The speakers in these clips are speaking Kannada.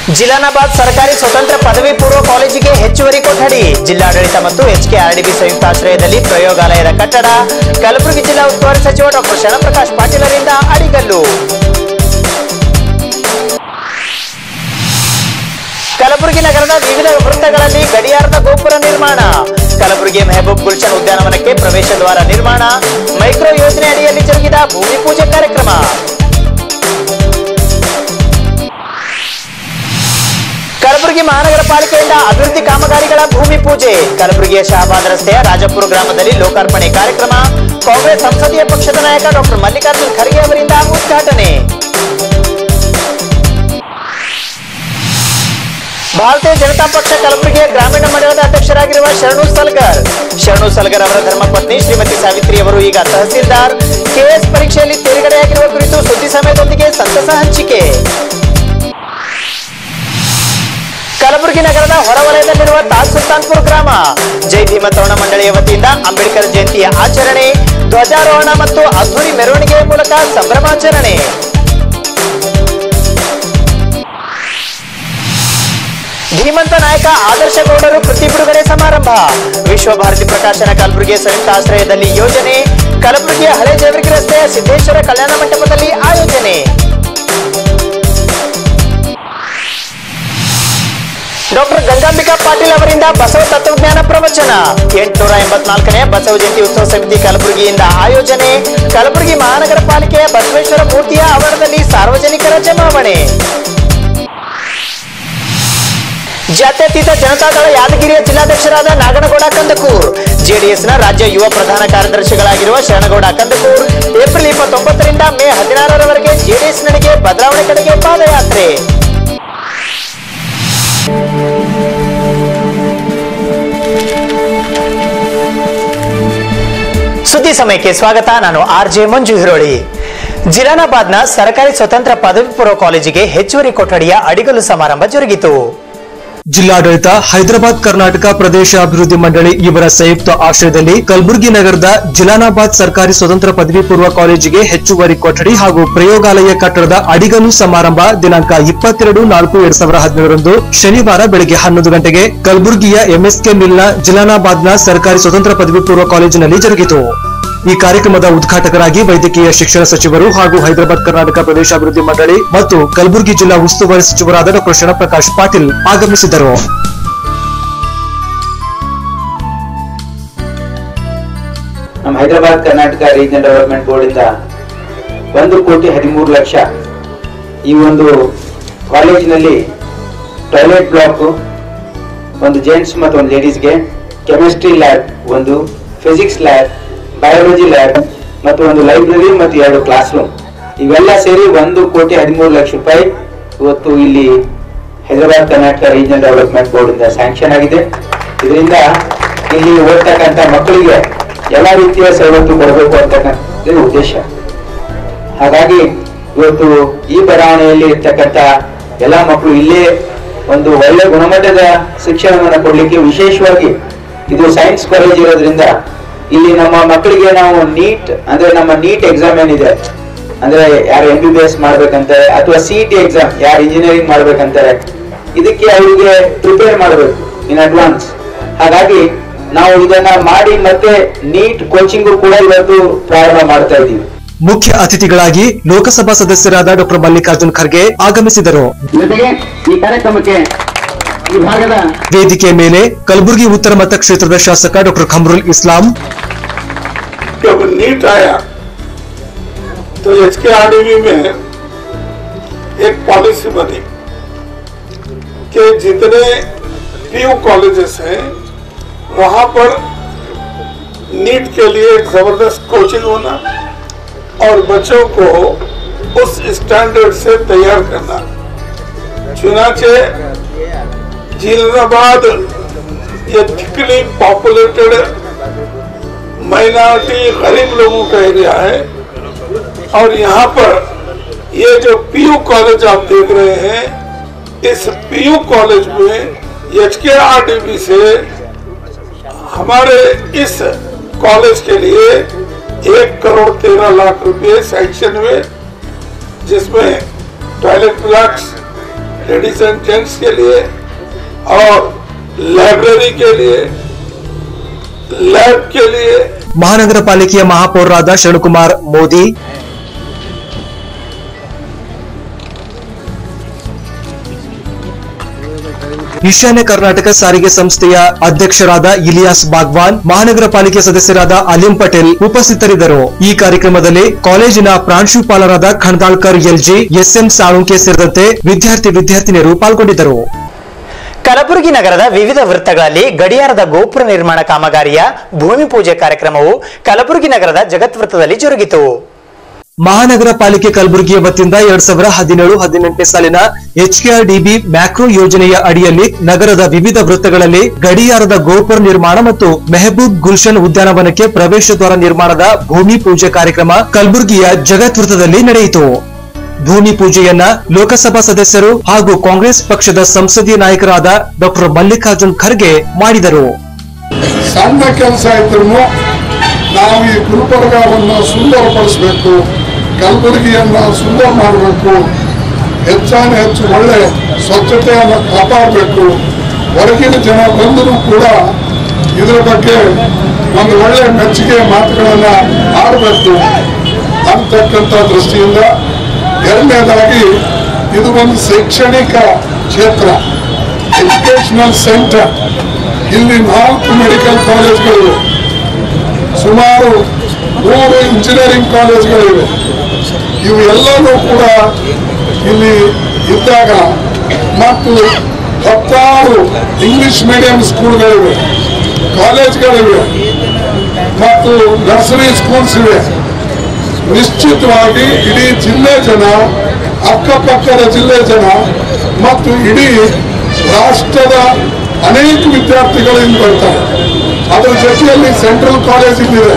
ಜಿಲಾನಾಬಾದ್ ಸರ್ಕಾರಿ ಸ್ವತಂತ್ರ ಪದವಿ ಪೂರ್ವ ಕಾಲೇಜಿಗೆ ಹೆಚ್ಚುವರಿ ಕೊಠಡಿ ಜಿಲ್ಲಾಡಳಿತ ಮತ್ತು ಎಚ್ಕೆಆರ್ಡಿಬಿ ಸಂಯುಕ್ತಾಶ್ರಯದಲ್ಲಿ ಪ್ರಯೋಗಾಲಯದ ಕಟ್ಟಡ ಕಲಬುರಗಿ ಜಿಲ್ಲಾ ಉಸ್ತುವಾರಿ ಸಚಿವ ಡಾಕ್ಟರ್ ಶರಣಪ್ರಕಾಶ್ ಪಾಟೀಲರಿಂದ ಅಡಿಗಲ್ಲು ಕಲಬುರಗಿ ನಗರದ ವಿವಿಧ ವೃತ್ತಗಳಲ್ಲಿ ಗಡಿಯಾರದ ಗೋಪುರ ನಿರ್ಮಾಣ ಕಲಬುರಗಿ ಮೆಹಬೂಬ್ ಗುಲ್ಶನ್ ಉದ್ಯಾನವನಕ್ಕೆ ಪ್ರವೇಶ ದ್ವಾರ ನಿರ್ಮಾಣ ಮೈಕ್ರೋ ಯೋಜನೆ ಅಡಿಯಲ್ಲಿ ಜರುಗಿದ ಭೂಮಿ ಪೂಜೆ ಕಾರ್ಯಕ್ರಮ ಕಲಬುರಗಿ ಮಹಾನಗರ ಪಾಲಿಕೆಯಿಂದ ಅಭಿವೃದ್ಧಿ ಕಾಮಗಾರಿಗಳ ಭೂಮಿ ಪೂಜೆ ಕಲಬುರಗಿಯ ಶಹಬಾದ್ ರಸ್ತೆಯ ರಾಜಪುರ ಗ್ರಾಮದಲ್ಲಿ ಲೋಕಾರ್ಪಣೆ ಕಾರ್ಯಕ್ರಮ ಕಾಂಗ್ರೆಸ್ ಸಂಸದೀಯ ಪಕ್ಷದ ನಾಯಕ ಡಾಕ್ಟರ್ ಮಲ್ಲಿಕಾರ್ಜುನ್ ಖರ್ಗೆ ಅವರಿಂದ ಉದ್ಘಾಟನೆ ಭಾರತೀಯ ಜನತಾ ಪಕ್ಷ ಕಲಬುರಗಿಯ ಗ್ರಾಮೀಣ ಮಂಡಲದ ಅಧ್ಯಕ್ಷರಾಗಿರುವ ಶರಣು ಸಲ್ಗರ್ ಶರಣು ಸಲ್ಗರ್ ಅವರ ಧರ್ಮಪತ್ನಿ ಶ್ರೀಮತಿ ಸಾವಿತ್ರಿ ಅವರು ಈಗ ತಹಸೀಲ್ದಾರ್ ಕೆಎಸ್ ಪರೀಕ್ಷೆಯಲ್ಲಿ ತೇರ್ಗಡೆಯಾಗಿರುವ ಕುರಿತು ಸುದ್ದಿ ಸಮಯದೊಂದಿಗೆ ಸಂತಸ ಹಂಚಿಕೆ ಕಲಬುರಗಿ ನಗರದ ಹೊರವಲಯದಲ್ಲಿರುವ ತಾಜ್ ಸುಲ್ತಾನ್ಪುರ್ ಗ್ರಾಮ ಜೈ ಭೀಮ ತರುಣ ಮಂಡಳಿಯ ವತಿಯಿಂದ ಅಂಬೇಡ್ಕರ್ ಜಯಂತಿಯ ಆಚರಣೆ ಧ್ವಜಾರೋಹಣ ಮತ್ತು ಅದ್ದೂರಿ ಮೆರವಣಿಗೆಯ ಮೂಲಕ ಸಂಭ್ರಮಾಚರಣೆ ಧೀಮಂತ ನಾಯಕ ಆದರ್ಶ ಗೌಡರು ಕೃತಿ ಬಿಡುಗಡೆ ಸಮಾರಂಭ ವಿಶ್ವಭಾರತಿ ಪ್ರಕಾಶನ ಕಲಬುರಗಿ ಸಂಯುಕ್ತ ಆಶ್ರಯದಲ್ಲಿ ಯೋಜನೆ ಕಲಬುರಗಿಯ ಹಳೆ ಜೇವರ್ಗಿ ರಸ್ತೆಯ ಸಿದ್ದೇಶ್ವರ ಕಲ್ಯಾಣ ಮಂಟಪದಲ್ಲಿ ಆಯೋಜನೆ ಡಾಕ್ಟರ್ ಗಂಗಾಂಬಿಕಾ ಪಾಟೀಲ್ ಅವರಿಂದ ಬಸವ ತತ್ವಜ್ಞಾನ ಪ್ರವಚನ ಎಂಟುನೂರ ಎಂಬತ್ನಾಲ್ಕನೇ ಬಸವ ಜಯಂತಿ ಉತ್ಸವ ಸಮಿತಿ ಕಲಬುರಗಿಯಿಂದ ಆಯೋಜನೆ ಕಲಬುರಗಿ ಮಹಾನಗರ ಪಾಲಿಕೆಯ ಬಸವೇಶ್ವರ ಮೂರ್ತಿಯ ಆವರಣದಲ್ಲಿ ಸಾರ್ವಜನಿಕರ ಜಮಾವಣೆ ಜಾತ್ಯತೀತ ಜನತಾದಳ ಯಾದಗಿರಿಯ ಜಿಲ್ಲಾಧ್ಯಕ್ಷರಾದ ನಾಗನಗೌಡ ಕಂದಕೂರ್ ಜೆಡಿಎಸ್ನ ರಾಜ್ಯ ಯುವ ಪ್ರಧಾನ ಕಾರ್ಯದರ್ಶಿಗಳಾಗಿರುವ ಶರಣಗೌಡ ಕಂದಕೂರ್ ಏಪ್ರಿಲ್ ಇಪ್ಪತ್ತೊಂಬತ್ತರಿಂದ ಮೇ ಹದಿನಾರರವರೆಗೆ ಜೆಡಿಎಸ್ ನಡೆಗೆ ಬದಲಾವಣೆ ಕಡೆಗೆ ಪಾದಯಾತ್ರೆ ಸುದ್ದಿ ಸಮಯಕ್ಕೆ ಸ್ವಾಗತ ನಾನು ಆರ್ ಜೆ ಮಂಜು ಹಿರೋಳಿ ಜಿಲಾನಾಬಾದ್ನ ಸರ್ಕಾರಿ ಸ್ವತಂತ್ರ ಪದವಿ ಪೂರ್ವ ಕಾಲೇಜಿಗೆ ಹೆಚ್ಚುವರಿ ಕೊಠಡಿಯ ಅಡಿಗಲು ಸಮಾರಂಭ ಜರುಗಿತು ಜಿಲ್ಲಾಡಳಿತ ಹೈದರಾಬಾದ್ ಕರ್ನಾಟಕ ಪ್ರದೇಶ ಅಭಿವೃದ್ಧಿ ಮಂಡಳಿ ಇವರ ಸಂಯುಕ್ತ ಆಶ್ರಯದಲ್ಲಿ ಕಲಬುರಗಿ ನಗರದ ಜಿಲಾನಾಬಾದ್ ಸರ್ಕಾರಿ ಸ್ವತಂತ್ರ ಪದವಿ ಪೂರ್ವ ಕಾಲೇಜಿಗೆ ಹೆಚ್ಚುವರಿ ಕೊಠಡಿ ಹಾಗೂ ಪ್ರಯೋಗಾಲಯ ಕಟ್ಟಡದ ಅಡಿಗಲು ಸಮಾರಂಭ ದಿನಾಂಕ ಇಪ್ಪತ್ತೆರಡು ನಾಲ್ಕು ಎರಡ್ ಸಾವಿರದ ಹದಿನೇಳರಂದು ಶನಿವಾರ ಬೆಳಗ್ಗೆ ಹನ್ನೊಂದು ಗಂಟೆಗೆ ಕಲಬುರಗಿಯ ಎಂಎಸ್ಕೆ ಮಿಲ್ನ ಜಿಲಾನಾಬಾದ್ನ ಸರ್ಕಾರಿ ಸ್ವತಂತ್ರ ಪದವಿ ಪೂರ್ವ ಕಾಲೇಜಿನಲ್ಲಿ ಜರುಗಿತು ಈ ಕಾರ್ಯಕ್ರಮದ ಉದ್ಘಾಟಕರಾಗಿ ವೈದ್ಯಕೀಯ ಶಿಕ್ಷಣ ಸಚಿವರು ಹಾಗೂ ಹೈದರಾಬಾದ್ ಕರ್ನಾಟಕ ಪ್ರದೇಶಾಭಿವೃದ್ಧಿ ಮಂಡಳಿ ಮತ್ತು ಕಲಬುರಗಿ ಜಿಲ್ಲಾ ಉಸ್ತುವಾರಿ ಸಚಿವರಾದ ಡಾಕ್ಟರ್ ಶರಣಪ್ರಕಾಶ್ ಪಾಟೀಲ್ ಆಗಮಿಸಿದರು ನಮ್ಮ Hyderabad Karnataka regional development board ಇಂದ ಒಂದು ಕೋಟಿ ಹದಿಮೂರು ಲಕ್ಷ ಈ ಒಂದು ಕಾಲೇಜಿನಲ್ಲಿ ಟಾಯ್ಲೆಟ್ ಬ್ಲಾಕ್ ಒಂದು ಜೆಂಟ್ಸ್ ಮತ್ತು ಒಂದು ಲೇಡೀಸ್ಗೆ ಕೆಮಿಸ್ಟ್ರಿ ಲ್ಯಾಬ್ ಒಂದು ಫಿಸಿಕ್ಸ್ ಲ್ಯಾಬ್ ಬಯಾಲಜಿ ಲ್ಯಾಬ್ ಮತ್ತು ಒಂದು ಲೈಬ್ರರಿ ಮತ್ತು ಎರಡು ಕ್ಲಾಸ್ ರೂಮ್ ಇವೆಲ್ಲ ಸೇರಿ ಒಂದು ಕೋಟಿ ಹದಿಮೂರು ಲಕ್ಷ ರೂಪಾಯಿ ಇವತ್ತು ಇಲ್ಲಿ Hyderabad Karnataka regional development board ಇಂದ ಸ್ಯಾಂಕ್ಷನ್ ಆಗಿದೆ ಇದರಿಂದ ಇಲ್ಲಿ ಓದ್ತಕ್ಕಂಥ ಮಕ್ಕಳಿಗೆ ಎಲ್ಲ ರೀತಿಯ ಸವಲತ್ತು ಕೊಡಬೇಕು ಅಂತಕ್ಕಂಥದ್ದು ಉದ್ದೇಶ ಹಾಗಾಗಿ ಇವತ್ತು ಈ ಬಡಾವಣೆಯಲ್ಲಿ ಇರ್ತಕ್ಕಂಥ ಎಲ್ಲ ಮಕ್ಕಳು ಇಲ್ಲೇ ಒಂದು ಒಳ್ಳೆ ಗುಣಮಟ್ಟದ ಶಿಕ್ಷಣವನ್ನು ಕೊಡ್ಲಿಕ್ಕೆ ವಿಶೇಷವಾಗಿ ಇದು ಸೈನ್ಸ್ ಕಾಲೇಜ್ ಇರೋದ್ರಿಂದ ಇಲ್ಲಿ ನಮ್ಮ ಮಕ್ಕಳಿಗೆ ನಾವು ನೀಟ್ ಅಂದ್ರೆ ನಮ್ಮ ನೀಟ್ ಎಕ್ಸಾಮ್ ಏನಿದೆ ಅಂದ್ರೆ ಯಾರು ಎಂ ಬಿ ಬಿ ಎಸ್ ಮಾಡ್ಬೇಕಂತಾರೆ ಅಥವಾ ಸಿ ಟಿ ಎಕ್ಸಾಮ್ ಯಾರು ಇಂಜಿನಿಯರಿಂಗ್ ಮಾಡ್ಬೇಕಂತಾರೆ ಇದಕ್ಕೆ ಅವರಿಗೆ ಪ್ರಿಪೇರ್ ಮಾಡಬೇಕು ಇನ್ ಅಡ್ವಾನ್ಸ್ ಹಾಗಾಗಿ ನಾವು ಇದನ್ನ ಮಾಡಿ ಮತ್ತೆ ನೀಟ್ ಕೋಚಿಂಗು ಕೂಡ ಇವತ್ತು ಪ್ರಾರಂಭ ಮಾಡ್ತಾ ಇದ್ದೀವಿ ಮುಖ್ಯ ಅತಿಥಿಗಳಾಗಿ ಲೋಕಸಭಾ ಸದಸ್ಯರಾದ ಡಾಕ್ಟರ್ ಮಲ್ಲಿಕಾರ್ಜುನ್ ಖರ್ಗೆ ಆಗಮಿಸಿದರು ಜೊತೆಗೆ ಈ ಕಾರ್ಯಕ್ರಮಕ್ಕೆ ಈ ಭಾಗದ ವೇದಿಕೆ ಮೇಲೆ ಕಲಬುರಗಿ ಉತ್ತರ ಮತಕ್ಷೇತ್ರದ ಶಾಸಕ ಡಾಕ್ಟರ್ ಖಮ್ರುಲ್ ಇಸ್ಲಾಂ जब नीट आया तो एच के में एक पॉलिसी बनी कि जितने पीयू कॉलेजेस हैं वहां पर नीट के लिए एक जबरदस्त कोचिंग होना और बच्चों को उस स्टैंडर्ड से तैयार करना चुनाचे जिलाबाद ये थिकली पॉपुलेटेड माइनॉरिटी गरीब लोगों का एरिया है और यहाँ पर ये जो पीयू कॉलेज आप देख रहे हैं इस पीयू कॉलेज में एच के से हमारे इस कॉलेज के लिए एक करोड़ तेरह लाख रुपए सैंक्शन हुए जिसमें toilet blocks ladies and gents के लिए और लाइब्रेरी के लिए लैब के लिए ಮಹಾನಗರ ಪಾಲಿಕೆಯ ಮಹಾಪೌರರಾದ ಶರಣಕುಮಾರ್ ಮೋದಿ ಈಶಾನ್ಯ ಕರ್ನಾಟಕ ಸಾರಿಗೆ ಸಂಸ್ಥೆಯ ಅಧ್ಯಕ್ಷರಾದ ಇಲಿಯಾಸ್ ಬಾಗ್ವಾನ್ ಮಹಾನಗರ ಪಾಲಿಕೆ ಸದಸ್ಯರಾದ ಅಲಿಂ ಪಟೇಲ್ ಉಪಸ್ಥಿತರಿದ್ದರು ಈ ಕಾರ್ಯಕ್ರಮದಲ್ಲಿ ಕಾಲೇಜಿನ ಪ್ರಾಂಶುಪಾಲರಾದ ಖಂಡಾಳ್ಕರ್ ಎಲ್ಜಿ ಎಸ್ಎಂ ಸಾಳುಂಕೆ ಸೇರಿದಂತೆ ವಿದ್ಯಾರ್ಥಿ ವಿದ್ಯಾರ್ಥಿನಿಯರು ಪಾಲ್ಗೊಂಡಿದ್ದರು ಕಲಬುರಗಿ ನಗರದ ವಿವಿಧ ವೃತ್ತಗಳಲ್ಲಿ ಗಡಿಯಾರದ ಗೋಪುರ ನಿರ್ಮಾಣ ಕಾಮಗಾರಿಯ ಭೂಮಿ ಪೂಜೆ ಕಾರ್ಯಕ್ರಮವು ಕಲಬುರಗಿ ನಗರದ ಜಗತ್ ವೃತ್ತದಲ್ಲಿ ಜರುಗಿತು ಮಹಾನಗರ ಪಾಲಿಕೆ ಕಲಬುರಗಿಯ ವತಿಯಿಂದ ಎರಡ್ ಸಾವಿರ ಹದಿನೇಳು ಹದಿನೆಂಟನೇ ಸಾಲಿನ ಎಚ್ಕೆಆರ್ಡಿಬಿ ಮ್ಯಾಕ್ರೋ ಯೋಜನೆಯ ಅಡಿಯಲ್ಲಿ ನಗರದ ವಿವಿಧ ವೃತ್ತಗಳಲ್ಲಿ ಗಡಿಯಾರದ ಗೋಪುರ ನಿರ್ಮಾಣ ಮತ್ತು ಮೆಹಬೂಬ್ ಗುಲ್ಶನ್ ಉದ್ಯಾನವನಕ್ಕೆ ಪ್ರವೇಶ ದ್ವಾರ ನಿರ್ಮಾಣದ ಭೂಮಿ ಪೂಜೆ ಕಾರ್ಯಕ್ರಮ ಕಲಬುರಗಿಯ ಜಗತ್ ವೃತ್ತದಲ್ಲಿ ನಡೆಯಿತು ಭೂಮಿ ಪೂಜೆಯನ್ನ ಲೋಕಸಭಾ ಸದಸ್ಯರು ಹಾಗೂ ಕಾಂಗ್ರೆಸ್ ಪಕ್ಷದ ಸಂಸದೀಯ ನಾಯಕರಾದ ಡಾಕ್ಟರ್ ಮಲ್ಲಿಕಾರ್ಜುನ್ ಖರ್ಗೆ ಮಾಡಿದರು ಸಣ್ಣ ಕೆಲಸ ಇದ್ರೂ ನಾವು ಈ ಗುಲ್ಬರ್ಗಾವನ್ನು ಸುಂದರಪಡಿಸಬೇಕು ಕಲಬುರಗಿಯನ್ನು ಸುಂದರ ಮಾಡಬೇಕು ಹೆಚ್ಚಾನ ಹೆಚ್ಚು ಒಳ್ಳೆ ಸ್ವಚ್ಛತೆಯನ್ನು ಕಾಪಾಡಬೇಕು ಹೊರಗಿನ ಜನ ಬಂದರೂ ಕೂಡ ಇದರ ಬಗ್ಗೆ ಒಂದು ಒಳ್ಳೆ ಮೆಚ್ಚುಗೆ ಮಾತುಗಳನ್ನು ಆಡಬೇಕು ಅಂತಕ್ಕಂಥ ದೃಷ್ಟಿಯಿಂದ ಎರಡನೇದಾಗಿ ಇದು ಒಂದು ಶೈಕ್ಷಣಿಕ ಕ್ಷೇತ್ರ ಎಜುಕೇಶನಲ್ ಸೆಂಟರ್ ಇಲ್ಲಿ ನಾಲ್ಕು ಮೆಡಿಕಲ್ ಕಾಲೇಜ್ಗಳಿವೆ ಸುಮಾರು ಮೂರು ಇಂಜಿನಿಯರಿಂಗ್ ಕಾಲೇಜ್ಗಳಿವೆ ಇವು ಎಲ್ಲನೂ ಕೂಡ ಇಲ್ಲಿ ಇದ್ದಾಗ ಮತ್ತು ಹತ್ತಾರು ಇಂಗ್ಲಿಷ್ ಮೀಡಿಯಂ ಸ್ಕೂಲ್ಗಳಿವೆ ಕಾಲೇಜ್ಗಳಿವೆ ಮತ್ತು ನರ್ಸರಿ ಸ್ಕೂಲ್ಸ್ ಇವೆ ನಿಶ್ಚಿತವಾಗಿ ಇಡೀ ಜಿಲ್ಲೆ ಜನ ಅಕ್ಕಪಕ್ಕದ ಜಿಲ್ಲೆ ಜನ ಮತ್ತು ಇಡೀ ರಾಷ್ಟ್ರದ ಅನೇಕ ವಿದ್ಯಾರ್ಥಿಗಳು ಇಲ್ಲಿ ಬರ್ತಾರೆ ಅದರ ಜೊತೆಯಲ್ಲಿ ಸೆಂಟ್ರಲ್ ಕಾಲೇಜ್ ಇಲ್ಲಿದೆ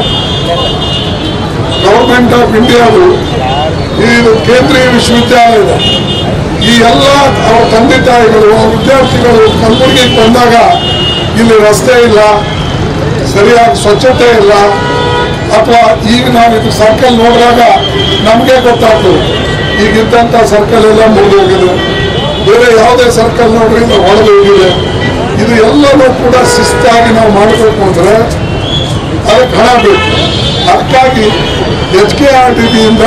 ಗವರ್ಮೆಂಟ್ ಆಫ್ ಇಂಡಿಯಾದು ಇದು ಕೇಂದ್ರೀಯ ವಿಶ್ವವಿದ್ಯಾಲಯ ಇದೆ ಈ ಎಲ್ಲ ಅವರ ತಂದೆ ತಾಯಿಗಳು ಆ ವಿದ್ಯಾರ್ಥಿಗಳು ಕಲಬುರಗಿಗೆ ಬಂದಾಗ ಇಲ್ಲಿ ರಸ್ತೆ ಇಲ್ಲ ಸರಿಯಾಗಿ ಸ್ವಚ್ಛತೆ ಇಲ್ಲ ಅಥವಾ ಈಗ ನಾವು ಇದು ಸರ್ಕಲ್ ನೋಡಿದಾಗ ನಮಗೆ ಗೊತ್ತಾಗ್ತದೆ ಈಗ ಇದ್ದಂಥ ಸರ್ಕಲ್ ಎಲ್ಲ ಮುರಿದು ಹೋಗಿದೆ ಬೇರೆ ಯಾವುದೇ ಸರ್ಕಲ್ ನೋಡ್ರಿ ಇದು ಹೊಡೆದು ಹೋಗಿದೆ ಇದು ಎಲ್ಲನೂ ಕೂಡ ಶಿಸ್ತಾಗಿ ನಾವು ಮಾಡಬೇಕು ಅಂದ್ರೆ ಅದಕ್ಕೆ ಹಣ ಬೇಕು ಅದಕ್ಕಾಗಿ ಎಚ್ ಕೆ ಆರ್ ಟಿ ಡಿಯಿಂದ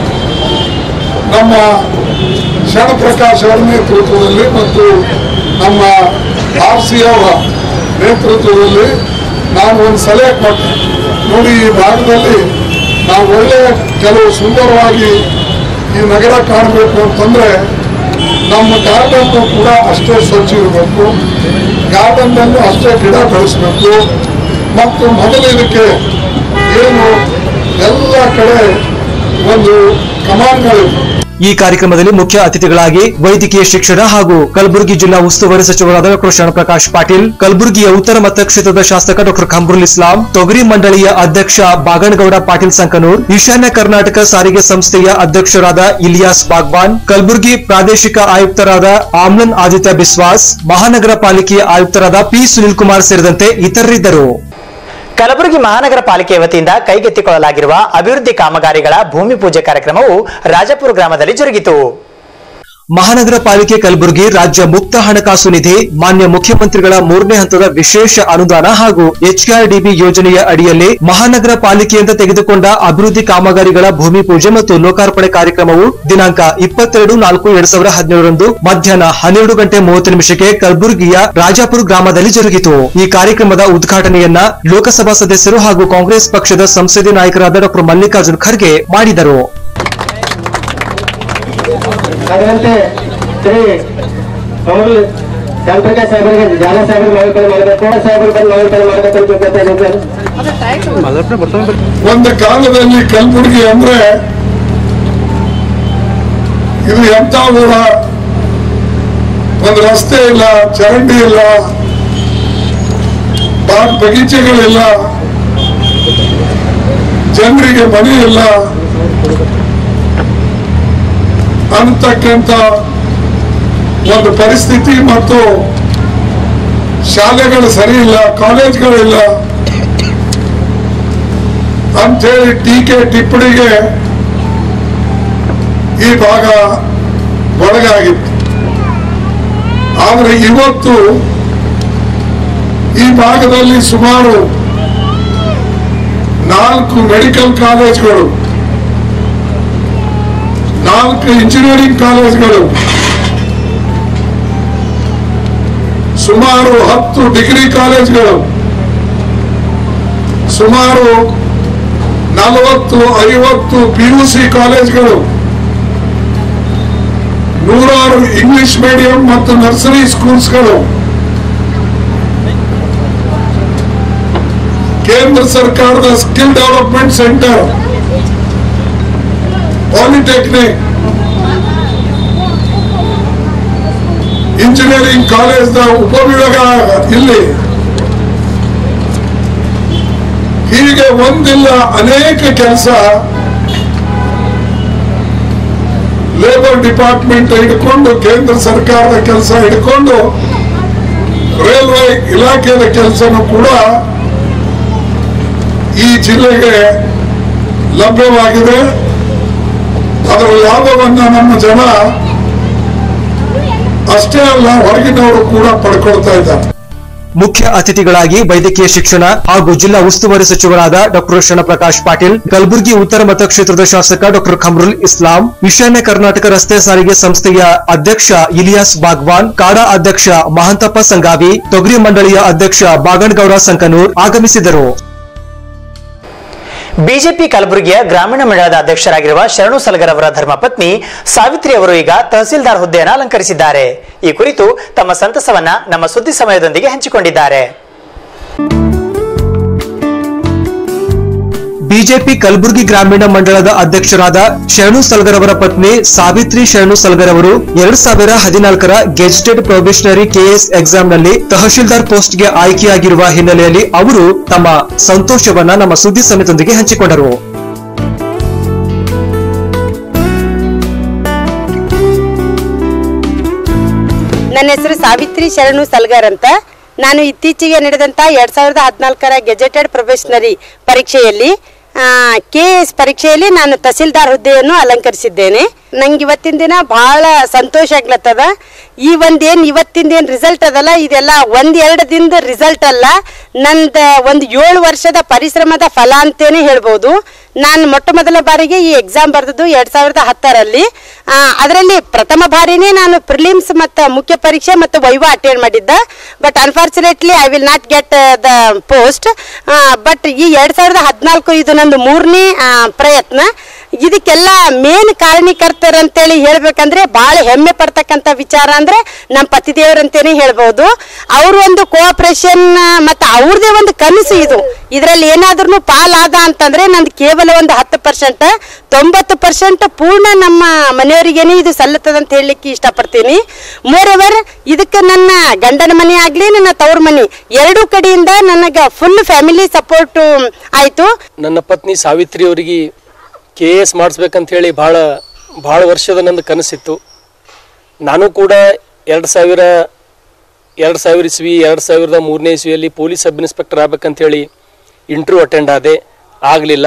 ನಮ್ಮ ಶರಣಪ್ರಕಾಶ್ ಅವರ ನೇತೃತ್ವದಲ್ಲಿ ಮತ್ತು ನಮ್ಮ ಆರ್ ಸಿ ಅವರ ನೇತೃತ್ವದಲ್ಲಿ ನಾನು ಒಂದು ಸಲಹೆ ಕೊಟ್ಟೆ ನೋಡಿ ಈ ಭಾಗದಲ್ಲಿ ನಾವು ಒಳ್ಳೆ ಕೆಲವು ಸುಂದರವಾಗಿ ಈ ನಗರ ಕಾಣಬೇಕು ಅಂತಂದ್ರೆ ನಮ್ಮ ಗಾರ್ಡನ್ ಕೂಡ ಅಷ್ಟೇ ಸ್ವಚ್ಛ ಇರಬೇಕು ಗಾರ್ಡನ್ನಲ್ಲೂ ಅಷ್ಟೇ ಗಿಡ ಬೆಳೆಸಬೇಕು ಮತ್ತು ಮೊದಲು ಇದಕ್ಕೆ ಏನು ಎಲ್ಲ ಕಡೆ ಒಂದು ಕಮಾನ್ಗಳಿವೆ ಈ ಕಾರ್ಯಕ್ರಮದಲ್ಲಿ ಮುಖ್ಯ ಅತಿಥಿಗಳಾಗಿ ವೈದ್ಯಕೀಯ ಶಿಕ್ಷಣ ಹಾಗೂ ಕಲಬುರಗಿ ಜಿಲ್ಲಾ ಉಸ್ತುವಾರಿ ಸಚಿವರಾದ ಡಾಕ್ಟರ್ ಶರಣಪ್ರಕಾಶ್ ಪಾಟೀಲ್ ಕಲಬುರಗಿಯ ಉತ್ತರ ಮತಕ್ಷೇತ್ರದ ಶಾಸಕ ಡಾಕ್ಟರ್ ಖಂಬರುಲ್ ಇಸ್ಲಾಂ ತೊಗರಿ ಮಂಡಳಿಯ ಅಧ್ಯಕ್ಷ ಬಾಗನಗೌಡ ಪಾಟೀಲ್ ಸಂಕನೂರ್ ಈಶಾನ್ಯ ಕರ್ನಾಟಕ ಸಾರಿಗೆ ಸಂಸ್ಥೆಯ ಅಧ್ಯಕ್ಷರಾದ ಇಲಿಯಾಸ್ ಬಾಗ್ವಾನ್ ಕಲಬುರಗಿ ಪ್ರಾದೇಶಿಕ ಆಯುಕ್ತರಾದ ಆಮ್ಲನ್ ಆದಿತ್ಯ ಬಿಸ್ವಾಸ್ ಮಹಾನಗರ ಪಾಲಿಕೆಯ ಆಯುಕ್ತರಾದ ಪಿ ಸುನಿಲ್ ಕುಮಾರ್ ಸೇರಿದಂತೆ ಇತರರಿದ್ದರು ಕಲಬುರಗಿ ಮಹಾನಗರ ಪಾಲಿಕೆ ವತಿಯಿಂದ ಕೈಗೆತ್ತಿಕೊಳ್ಳಲಾಗಿರುವ ಅಭಿವೃದ್ಧಿ ಕಾಮಗಾರಿಗಳ ಭೂಮಿ ಪೂಜೆ ಕಾರ್ಯಕ್ರಮವು ರಾಜಪುರ ಗ್ರಾಮದಲ್ಲಿ ಜರುಗಿತು ಮಹಾನಗರ ಪಾಲಿಕೆ ಕಲಬುರಗಿ ರಾಜ್ಯ ಮುಕ್ತ ಹಣಕಾಸು ನಿಧಿ ಮಾನ್ಯ ಮುಖ್ಯಮಂತ್ರಿಗಳ ಮೂರನೇ ಹಂತದ ವಿಶೇಷ ಅನುದಾನ ಹಾಗೂ ಎಚ್ಕೆಆರ್ಡಿಬಿ ಯೋಜನೆಯ ಅಡಿಯಲ್ಲಿ ಮಹಾನಗರ ಪಾಲಿಕೆಯಿಂದ ತೆಗೆದುಕೊಂಡ ಅಭಿವೃದ್ಧಿ ಕಾಮಗಾರಿಗಳ ಭೂಮಿ ಪೂಜೆ ಮತ್ತು ಲೋಕಾರ್ಪಣೆ ಕಾರ್ಯಕ್ರಮವು ದಿನಾಂಕ ಇಪ್ಪತ್ತೆರಡು ನಾಲ್ಕು ಎರಡ್ ಸಾವಿರದ ಹದಿನೇಳರಂದು ಮಧ್ಯಾಹ್ನ ಹನ್ನೆರಡು ಗಂಟೆ ಮೂವತ್ತು ನಿಮಿಷಕ್ಕೆ ಕಲಬುರಗಿಯ ರಾಜಾಪುರ ಗ್ರಾಮದಲ್ಲಿ ಜರುಗಿತು ಈ ಕಾರ್ಯಕ್ರಮದ ಉದ್ಘಾಟನೆಯನ್ನ ಲೋಕಸಭಾ ಸದಸ್ಯರು ಹಾಗೂ ಕಾಂಗ್ರೆಸ್ ಪಕ್ಷದ ಸಂಸದೀಯ ನಾಯಕರಾದ ಡಾಕ್ಟರ್ ಮಲ್ಲಿಕಾರ್ಜುನ್ ಖರ್ಗೆ ಮಾಡಿದರು ಅದರಂತೆ ಶ್ರೀ ಕಮಲ್ ಚಂದ್ರಕಾಂತ್ ಸಾಹೇಬರಿಗೆ ಜಾಲ ಸಾಹೇಬರಿಗೆ ನಾಮಕರಣ ಮಾಡಬೇಕು ಸಾಹೇಬರು ಬಂದು ನಾಮಕರಣ ಮಾಡಬೇಕು ಅಂತ ಕೇಳ್ತಾ ಇದ್ದೀನಿ ಸರ್ ಒಂದು ಕಾಲದಲ್ಲಿ ಕಲಬುರಗಿ ಅಂದ್ರೆ ಇದು ಎಂತ ಊರ ಒಂದು ರಸ್ತೆ ಇಲ್ಲ ಚರಂಡಿ ಇಲ್ಲ ಬಾಗ್ ಬಗೀಚೆಗಳಿಲ್ಲ ಜನರಿಗೆ ಮನೆ ಇಲ್ಲ ಅಂತಕ್ಕಂಥ ಒಂದು ಪರಿಸ್ಥಿತಿ ಮತ್ತು ಶಾಲೆಗಳು ಸರಿ ಇಲ್ಲ ಕಾಲೇಜ್ಗಳಿಲ್ಲ ಅಂಥೇಳಿ ಟೀಕೆ ಟಿಪ್ಪಣಿಗೆ ಈ ಭಾಗ ಒಳಗಾಗಿತ್ತು ಆದರೆ ಇವತ್ತು ಈ ಭಾಗದಲ್ಲಿ ಸುಮಾರು ನಾಲ್ಕು ಮೆಡಿಕಲ್ ಕಾಲೇಜ್ಗಳು ನಾಲ್ಕು ಇಂಜಿನಿಯರಿಂಗ್ ಕಾಲೇಜ್ಗಳು ಸುಮಾರು ಹತ್ತು ಡಿಗ್ರಿ ಕಾಲೇಜ್ಗಳು ಸುಮಾರು ನಲವತ್ತು ಐವತ್ತು ಪಿ ಯು ಸಿ ಕಾಲೇಜ್ಗಳು ನೂರಾರು ಇಂಗ್ಲಿಷ್ ಮೀಡಿಯಂ ಮತ್ತು ನರ್ಸರಿ ಸ್ಕೂಲ್ಸ್ಗಳು ಕೇಂದ್ರ ಸರ್ಕಾರದ skill development centre polytechnic engineering ಕಾಲೇಜ್ನ ಉಪವಿಭಾಗ ಇಲ್ಲಿ ಹೀಗೆ ಒಂದಿಲ್ಲ ಅನೇಕ ಕೆಲಸ ಲೇಬರ್ ಡಿಪಾರ್ಟ್ಮೆಂಟ್ ಹಿಡ್ಕೊಂಡು ಕೇಂದ್ರ ಸರ್ಕಾರದ ಕೆಲಸ ಹಿಡ್ಕೊಂಡು ರೈಲ್ವೆ ಇಲಾಖೆಯ ಕೆಲಸನೂ ಕೂಡ ಈ ಜಿಲ್ಲೆಗೆ ಲಭ್ಯವಾಗಿದೆ ಅದರ ಲಾಭವನ್ನ ನಮ್ಮ ಜನ ಅಷ್ಟೇ ಅಲ್ಲ ಹೊರಗಿನವರು ಕೂಡ ಪಡ್ಕೊಳ್ತಾ ಇದ್ದಾರೆ ಮುಖ್ಯ ಅತಿಥಿಗಳಾಗಿ ವೈದ್ಯಕೀಯ ಶಿಕ್ಷಣ ಹಾಗೂ ಜಿಲ್ಲಾ ಉಸ್ತುವಾರಿ ಸಚಿವರಾದ ಡಾಕ್ಟರ್ ಶರಣಪ್ರಕಾಶ್ ಪಾಟೀಲ್ ಕಲಬುರಗಿ ಉತ್ತರ ಮತಕ್ಷೇತ್ರದ ಶಾಸಕ ಡಾಕ್ಟರ್ ಖಮ್ರುಲ್ ಇಸ್ಲಾಂ ಈಶಾನ್ಯ ಕರ್ನಾಟಕ ರಸ್ತೆ ಸಾರಿಗೆ ಸಂಸ್ಥೆಯ ಅಧ್ಯಕ್ಷ ಇಲಿಯಾಸ್ ಬಾಗ್ವಾನ್ ಕಾಡಾ ಅಧ್ಯಕ್ಷ ಮಹಂತಪ್ಪ ಸಂಗಾವಿ ತೊಗರಿ ಮಂಡಳಿಯ ಅಧ್ಯಕ್ಷ ಬಾಗಣಗೌಡ ಸಂಕನೂರ್ ಆಗಮಿಸಿದರು ಬಿಜೆಪಿ ಕಲಬುರಗಿಯ ಗ್ರಾಮೀಣ ಮಂಡಳದ ಅಧ್ಯಕ್ಷರಾಗಿರುವ ಶರಣು ಸಲಗರ್ ಅವರ ಧರ್ಮಪತ್ನಿ ಸಾವಿತ್ರಿ ಅವರು ಈಗ ತಹಸೀಲ್ದಾರ್ ಹುದ್ದೆಯನ್ನು ಅಲಂಕರಿಸಿದ್ದಾರೆ ಈ ಕುರಿತು ತಮ್ಮ ಸಂತಸವನ್ನ ನಮ್ಮ ಸುದ್ದಿ ಸಮಯದೊಂದಿಗೆ ಹಂಚಿಕೊಂಡಿದ್ದಾರೆ ಬಿಜೆಪಿ ಕಲಬುರಗಿ ಗ್ರಾಮೀಣ ಮಂಡಳದ ಅಧ್ಯಕ್ಷರಾದ ಶರಣು ಸಲ್ಗರ್ ಅವರ ಪತ್ನಿ ಸಾವಿತ್ರಿ ಶರಣು ಸಲ್ಗರ್ ಅವರು ಎರಡ್ ಸಾವಿರ ಹದಿನಾಲ್ಕರ ಗೆಜೆಟೆಡ್ ಪ್ರೊಬೇಷನರಿ ಕೆಎಸ್ ಎಕ್ಸಾಮ್ನಲ್ಲಿ ತಹಶೀಲ್ದಾರ್ ಪೋಸ್ಟ್ಗೆ ಆಯ್ಕೆಯಾಗಿರುವ ಹಿನ್ನೆಲೆಯಲ್ಲಿ ಅವರು ತಮ್ಮ ಸಂತೋಷವನ್ನ ನಮ್ಮ ಸುದ್ದಿ ಸಮಿತಿಯೊಂದಿಗೆ ಹಂಚಿಕೊಂಡರು ನನ್ನ ಹೆಸರು ಸಾವಿತ್ರಿ ಶರಣು ಸಲ್ಗರ್ ಅಂತ ನಾನು ಇತ್ತೀಚೆಗೆ ನಡೆದಂತ ಎರಡ್ ಸಾವಿರದ ಹದಿನಾಲ್ಕರ ಗೆಜೆಟೆಡ್ ಪ್ರೊಫೆಷನರಿ ಪರೀಕ್ಷೆಯಲ್ಲಿ ಕೆ ಎಸ್ ಪರೀಕ್ಷೆಯಲ್ಲಿ ನಾನು ತಹಸೀಲ್ದಾರ್ ಹುದ್ದೆಯನ್ನು ಅಲಂಕರಿಸಿದ್ದೇನೆ ನಂಗೆ ಇವತ್ತಿನ ದಿನ ಬಹಳ ಸಂತೋಷ ಆಗ್ಲತ್ತದ ಈ ಒಂದೇನ್ ಇವತ್ತಿಂದ ಏನ್ ರಿಸಲ್ಟ್ ಅದಲ್ಲ ಇದೆಲ್ಲ ಒಂದ್ ಎರಡು ದಿನದ ರಿಸಲ್ಟ್ ಅಲ್ಲ ನಂದ ಒಂದು ಏಳು ವರ್ಷದ ಪರಿಶ್ರಮದ ಫಲ ಅಂತೇನೆ ಹೇಳ್ಬೋದು ನಾನು ಮೊಟ್ಟ ಮೊದಲ ಬಾರಿಗೆ ಈ ಎಕ್ಸಾಮ್ ಬರೆದದ್ದು ಎರಡ್ ಸಾವಿರದ ಹತ್ತರಲ್ಲಿ ಅದರಲ್ಲಿ ಪ್ರಥಮ ಬಾರಿನೇ ನಾನು ಪ್ರಿಲಿಮ್ಸ್ ಮತ್ತು ಮುಖ್ಯ ಪರೀಕ್ಷೆ ಮತ್ತು ವೈವಾ ಅಟೆಂಡ್ ಮಾಡಿದ್ದ but unfortunately I will not get the post but ಈ ಎರಡ್ ಸಾವಿರದ ಹದಿನಾಲ್ಕು ಇದು ನಂದು ಮೂರನೇ ಪ್ರಯತ್ನ ಇದಕ್ಕೆಲ್ಲ ಮೇನ್ ಕಾರಣೀಕರ್ತರು ಅಂತೇಳಿ ಹೇಳ್ಬೇಕಂದ್ರೆ ಬಹಳ ಹೆಮ್ಮೆ ಪಡ್ತಕ್ಕಂಥ ವಿಚಾರ ಅಂದ್ರೆ ನಮ್ಮ ಪತಿದೇವರಂತೇನೆ ಹೇಳ್ಬೋದು ಅವ್ರ ಒಂದು ಕೋಆಪರೇಷನ್ ಮತ್ತು ಅವ್ರದೇ ಒಂದು ಕನಸು ಇದು ಇದರಲ್ಲಿ ಏನಾದ್ರೂ ಪಾಲಾದ ಅಂತಂದ್ರೆ ನಂದು ಕೇವಲ ಒಂದು ಹತ್ತು ಪರ್ಸೆಂಟ್ ತೊಂಬತ್ತು ಪರ್ಸೆಂಟ್ ಪೂರ್ಣ ನಮ್ಮ ಮನೆಯವರಿಗೇನೆ ಇದು ಸಲ್ಲುತ್ತದೆ ಅಂತ ಹೇಳಲಿಕ್ಕೆ ಇಷ್ಟಪಡ್ತೀನಿ ಮೋರ್ ಎವರ್ ಇದಕ್ಕೆ ನನ್ನ ಗಂಡನ ಮನೆ ಆಗ್ಲಿ ನನ್ನ ತವ್ರ ಮನೆ ಎರಡೂ ಕಡೆಯಿಂದ ನನಗೆ ಫುಲ್ ಫ್ಯಾಮಿಲಿ ಸಪೋರ್ಟ್ ಆಯ್ತು ನನ್ನ ಪತ್ನಿ ಸಾವಿತ್ರಿ ಅವರಿಗೆ ಕೆ ಎ ಎಸ್ ಮಾಡಿಸ್ಬೇಕಂತ ಹೇಳಿ ಭಾಳ ಭಾಳ ವರ್ಷದ ನಂದು ಕನಸಿತ್ತು ನಾನು ಕೂಡ ಎರಡು ಸಾವಿರ ಎರಡು ಸಾವಿರ ಇಸ್ವಿ ಎರಡು ಸಾವಿರದ ಮೂರನೇ ಇಸ್ವಿಯಲ್ಲಿ ಪೊಲೀಸ್ ಸಬ್ ಇನ್ಸ್ಪೆಕ್ಟರ್ ಆಗ್ಬೇಕಂತೇಳಿ ಇಂಟರ್ವ್ಯೂ ಅಟೆಂಡ್ ಆದೆ ಆಗಲಿಲ್ಲ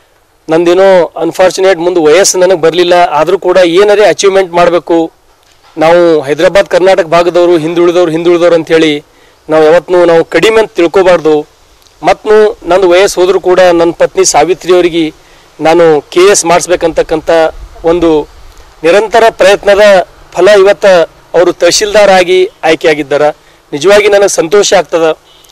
ನಂದೇನೋ ಅನ್ಫಾರ್ಚುನೇಟ್ ಮುಂದೆ ವಯಸ್ಸು ನನಗೆ ಬರಲಿಲ್ಲ ಆದರೂ ಕೂಡ ಏನಾರೇ ಅಚೀವ್ಮೆಂಟ್ ಮಾಡಬೇಕು ನಾವು ಹೈದರಾಬಾದ್ ಕರ್ನಾಟಕ ಭಾಗದವರು ಹಿಂದುಳಿದವ್ರು ಹಿಂದುಳಿದವ್ರು ಅಂಥೇಳಿ ನಾವು ಯಾವತ್ತೂ ನಾವು ಕಡಿಮೆ ಅಂತ ತಿಳ್ಕೊಬಾರ್ದು ಮತ್ತು ನಂದು ವಯಸ್ಸು ಹೋದರೂ ಕೂಡ ನನ್ನ ಪತ್ನಿ ಸಾವಿತ್ರಿ ಅವರಿಗೆ ನಾನು ಕೆ ಎಸ್ ಮಾಡಿಸ್ಬೇಕಂತಕ್ಕಂಥ ಒಂದು ನಿರಂತರ ಪ್ರಯತ್ನದ ಫಲ ಇವತ್ತು ಅವರು ತಹಶೀಲ್ದಾರ್ ಆಗಿ ಆಯ್ಕೆಯಾಗಿದ್ದಾರೆ ನಿಜವಾಗಿ ನನಗೆ ಸಂತೋಷ ಆಗ್ತದ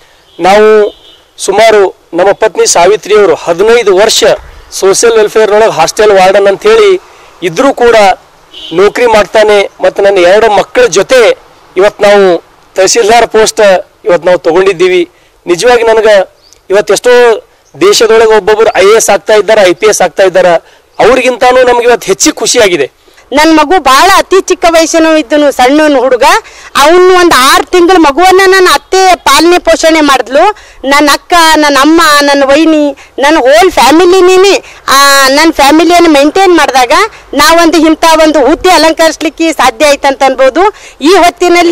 ನಾವು ಸುಮಾರು ನಮ್ಮ ಪತ್ನಿ ಸಾವಿತ್ರಿಯವರು ಹದಿನೈದು ವರ್ಷ ಸೋಷಿಯಲ್ ವೆಲ್ಫೇರ್ನೊಳಗೆ ಹಾಸ್ಟೆಲ್ ವಾರ್ಡನ್ ಅಂಥೇಳಿ ಇದ್ರೂ ಕೂಡ ನೌಕರಿ ಮಾಡ್ತಾನೆ ಮತ್ತು ನನ್ನ ಎರಡು ಮಕ್ಕಳ ಜೊತೆ ಇವತ್ತು ನಾವು ತಹಸೀಲ್ದಾರ್ ಪೋಸ್ಟ್ ಇವತ್ತು ನಾವು ತಗೊಂಡಿದ್ದೀವಿ ನಿಜವಾಗಿ ನನಗೆ ಇವತ್ತು ಎಷ್ಟೋ ದೇಶದೊಳಗೆ ಒಬ್ಬೊಬ್ಬರು ಐ ಎ ಎಸ್ ಆಗ್ತಾ ಇದ್ದಾರೆ ಐ ಪಿ ಎಸ್ ಆಗ್ತಾ ಇದ್ದಾರೆ ಅವ್ರಿಗಿಂತಾನು ನಮ್ಗೆ ಇವತ್ತು ಹೆಚ್ಚಿಗೆ ಖುಷಿಯಾಗಿದೆ ನನ್ನ ಮಗು ಬಹಳ ಅತಿ ಚಿಕ್ಕ ವಯಸ್ಸಿನ ಇದ್ದನು ಸಣ್ಣ ಹುಡುಗ ಅವನು ಒಂದು ಆರು ತಿಂಗಳ ಮಗುವನ್ನ ನನ್ನ ಅತ್ತೆ ಪಾಲನೆ ಪೋಷಣೆ ಮಾಡಿದ್ಲು ನನ್ನ ಅಕ್ಕ ನನ್ನ ಅಮ್ಮ ನನ್ನ ವೈನಿ ನನ್ನ ಹೋಲ್ ಫ್ಯಾಮಿಲಿನೇ ನನ್ನ ಫ್ಯಾಮಿಲಿಯನ್ನು ಮೇಂಟೈನ್ ಮಾಡಿದಾಗ ನಾವೊಂದು ಇಂಥ ಒಂದು ಹುದ್ದೆ ಅಲಂಕರಿಸ್ಲಿಕ್ಕೆ ಸಾಧ್ಯ ಆಯ್ತು ಅಂತ ಅನ್ಬೋದು ಈ ಹೊತ್ತಿನಲ್ಲಿ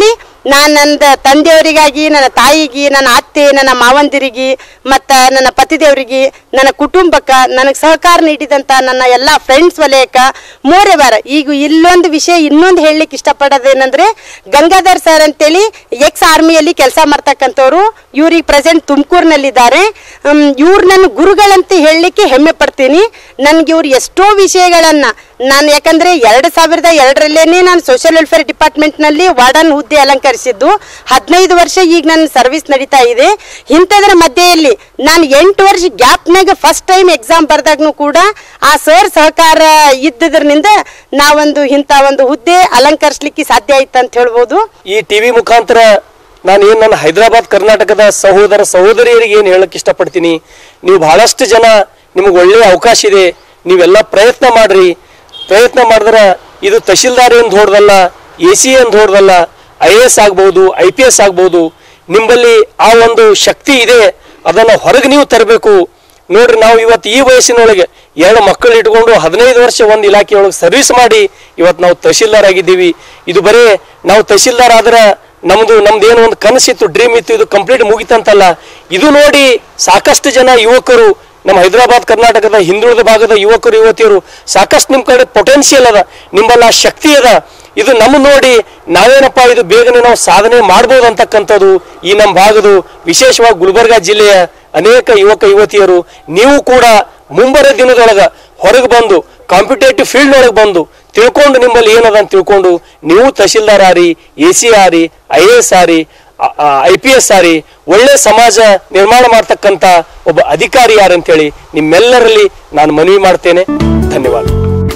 ನಾನು ನನ್ನ ತಂದೆಯವರಿಗಾಗಿ ನನ್ನ ತಾಯಿಗೆ ನನ್ನ ಅತ್ತೆ ನನ್ನ ಮಾವಂದಿರಿಗೆ ಮತ್ತು ನನ್ನ ಪತಿದೇವರಿಗೆ ನನ್ನ ಕುಟುಂಬಕ್ಕೆ ನನಗೆ ಸಹಕಾರ ನೀಡಿದಂಥ ನನ್ನ ಎಲ್ಲ ಫ್ರೆಂಡ್ಸ್ ವಲಯಕ್ಕೆ ಮೂರೇ ವಾರ ಈಗ ಇಲ್ಲೊಂದು ವಿಷಯ ಇನ್ನೊಂದು ಹೇಳಲಿಕ್ಕೆ ಇಷ್ಟಪಡೋದೇನೆಂದರೆ ಗಂಗಾಧರ್ ಸರ್ ಅಂತೇಳಿ ಎಕ್ಸ್ ಆರ್ಮಿಯಲ್ಲಿ ಕೆಲಸ ಮಾಡ್ತಕ್ಕಂಥವ್ರು ಇವ್ರಿಗೆ ಪ್ರೆಸೆಂಟ್ ತುಮಕೂರಿನಲ್ಲಿದ್ದಾರೆ ಇವ್ರು ನನ್ನ ಗುರುಗಳಂತ ಹೇಳಲಿಕ್ಕೆ ಹೆಮ್ಮೆ ಪಡ್ತೀನಿ ನನಗೆ ಇವ್ರು ಎಷ್ಟೋ ವಿಷಯಗಳನ್ನು ನಾನು ಯಾಕಂದರೆ ಎರಡು ಸಾವಿರದ ಎರಡರಲ್ಲೇ ನಾನು ಸೋಷಿಯಲ್ ವೆಲ್ಫೇರ್ ಡಿಪಾರ್ಟ್ಮೆಂಟ್ನಲ್ಲಿ ವಾರ್ಡನ್ ಹುದ್ದೆ ಅಲಂಕರಿಸಿದ್ದು ಹದಿನೈದು ವರ್ಷ ಈಗ ನನ್ನ ಸರ್ವಿಸ್ ನಡೀತಾ ಇದೆ ಇಂಥದ್ರ ಮಧ್ಯೆಯಲ್ಲಿ ನಾನು ಎಂಟು ವರ್ಷ ಗ್ಯಾಪ್ನಾಗ ಫಸ್ಟ್ ಟೈಮ್ ಎಕ್ಸಾಮ್ ಬರ್ದಾಗ್ನು ಕೂಡ ಆ ಸರ್ ಸಹಕಾರ ಇದ್ದದ್ರಿಂದ ನಾವೊಂದು ಇಂಥ ಒಂದು ಹುದ್ದೆ ಅಲಂಕರಿಸ್ಲಿಕ್ಕೆ ಸಾಧ್ಯ ಆಯ್ತು ಅಂತ ಹೇಳ್ಬೋದು ಈ ಟಿವಿ ಮುಖಾಂತರ ನಾನು ಏನು ನನ್ನ ಹೈದರಾಬಾದ್ ಕರ್ನಾಟಕದ ಸಹೋದರ ಸಹೋದರಿಯರಿಗೆ ಏನು ಹೇಳಕ್ ಇಷ್ಟಪಡ್ತೀನಿ ನೀವು ಬಹಳಷ್ಟು ಜನ ನಿಮಗೆ ಒಳ್ಳೆಯ ಅವಕಾಶ ಇದೆ ನೀವೆಲ್ಲ ಪ್ರಯತ್ನ ಮಾಡ್ರಿ ಪ್ರಯತ್ನ ಮಾಡಿದ್ರೆ ಇದು ತಹಶೀಲ್ದಾರ್ ಏನು ದೊಡ್ಡದಲ್ಲ ಎ ಸಿ ಏನು ದೊಡ್ಡದಲ್ಲ ಐ ಎ ಎಸ್ ಆಗ್ಬೋದು ಐ ಪಿ ಎಸ್ ಆಗ್ಬೋದು ನಿಮ್ಮಲ್ಲಿ ಆ ಒಂದು ಶಕ್ತಿ ಇದೆ ಅದನ್ನು ಹೊರಗೆ ನೀವು ತರಬೇಕು ನೋಡ್ರಿ ನಾವು ಇವತ್ತು ಈ ವಯಸ್ಸಿನೊಳಗೆ ಎರಡು ಮಕ್ಕಳು ಇಟ್ಕೊಂಡು ಹದಿನೈದು ವರ್ಷ ಒಂದು ಇಲಾಖೆಯೊಳಗೆ ಸರ್ವಿಸ್ ಮಾಡಿ ಇವತ್ತು ನಾವು ತಹಶೀಲ್ದಾರ್ ಆಗಿದ್ದೀವಿ ಇದು ಬರೀ ನಾವು ತಹಶೀಲ್ದಾರ್ ಆದ್ರೆ ನಮ್ದು ನಮ್ದು ಏನೋ ಒಂದು ಕನಸಿತ್ತು ಡ್ರೀಮ್ ಇತ್ತು ಇದು ಕಂಪ್ಲೀಟ್ ಮುಗಿತಂತಲ್ಲ ಇದು ನೋಡಿ ಸಾಕಷ್ಟು ಜನ ಯುವಕರು ನಮ್ಮ ಹೈದರಾಬಾದ್ ಕರ್ನಾಟಕದ ಹಿಂದುಳಿದ ಭಾಗದ ಯುವಕರು ಯುವತಿಯರು ಸಾಕಷ್ಟು ನಿಮ್ಮ ಕಡೆ ಪೊಟೆನ್ಷಿಯಲ್ ಅದ ನಿಮ್ಮಲ್ಲ ಶಕ್ತಿ ಅದ ಇದು ನಮ್ಮ ನೋಡಿ ನಾವೇನಪ್ಪ ಇದು ಬೇಗನೆ ನಾವು ಸಾಧನೆ ಮಾಡ್ಬೋದು ಅಂತಕ್ಕಂಥದ್ದು ಈ ನಮ್ಮ ಭಾಗದ ವಿಶೇಷವಾಗಿ ಗುಲ್ಬರ್ಗಾ ಜಿಲ್ಲೆಯ ಅನೇಕ ಯುವಕ ಯುವತಿಯರು ನೀವು ಕೂಡ ಮುಂಬರುವ ದಿನದೊಳಗ ಹೊರಗೆ ಬಂದು ಕಾಂಪಿಟೇಟಿವ್ ಫೀಲ್ಡ್ ಒಳಗೆ ಬಂದು ತಿಳ್ಕೊಂಡು ನಿಮ್ಮಲ್ಲಿ ಏನದ ಅಂತ ತಿಳ್ಕೊಂಡು ನೀವು ತಹಶೀಲ್ದಾರ್ ಆರಿ ಎ ಸಿ ಆರಿ ಐ ಎ ಎಸ್ ಆರಿ ಐ ಪಿ ಎಸ್ ಆರಿ ಒಳ್ಳೆ ಸಮಾಜ ನಿರ್ಮಾಣ ಮಾಡ್ತಕ್ಕಂಥ ಒಬ್ಬ ಅಧಿಕಾರಿ ಯಾರಂತೇಳಿ ನಿಮ್ಮೆಲ್ಲರಲ್ಲಿ ನಾನು ಮನವಿ ಮಾಡ್ತೇನೆ ಧನ್ಯವಾದ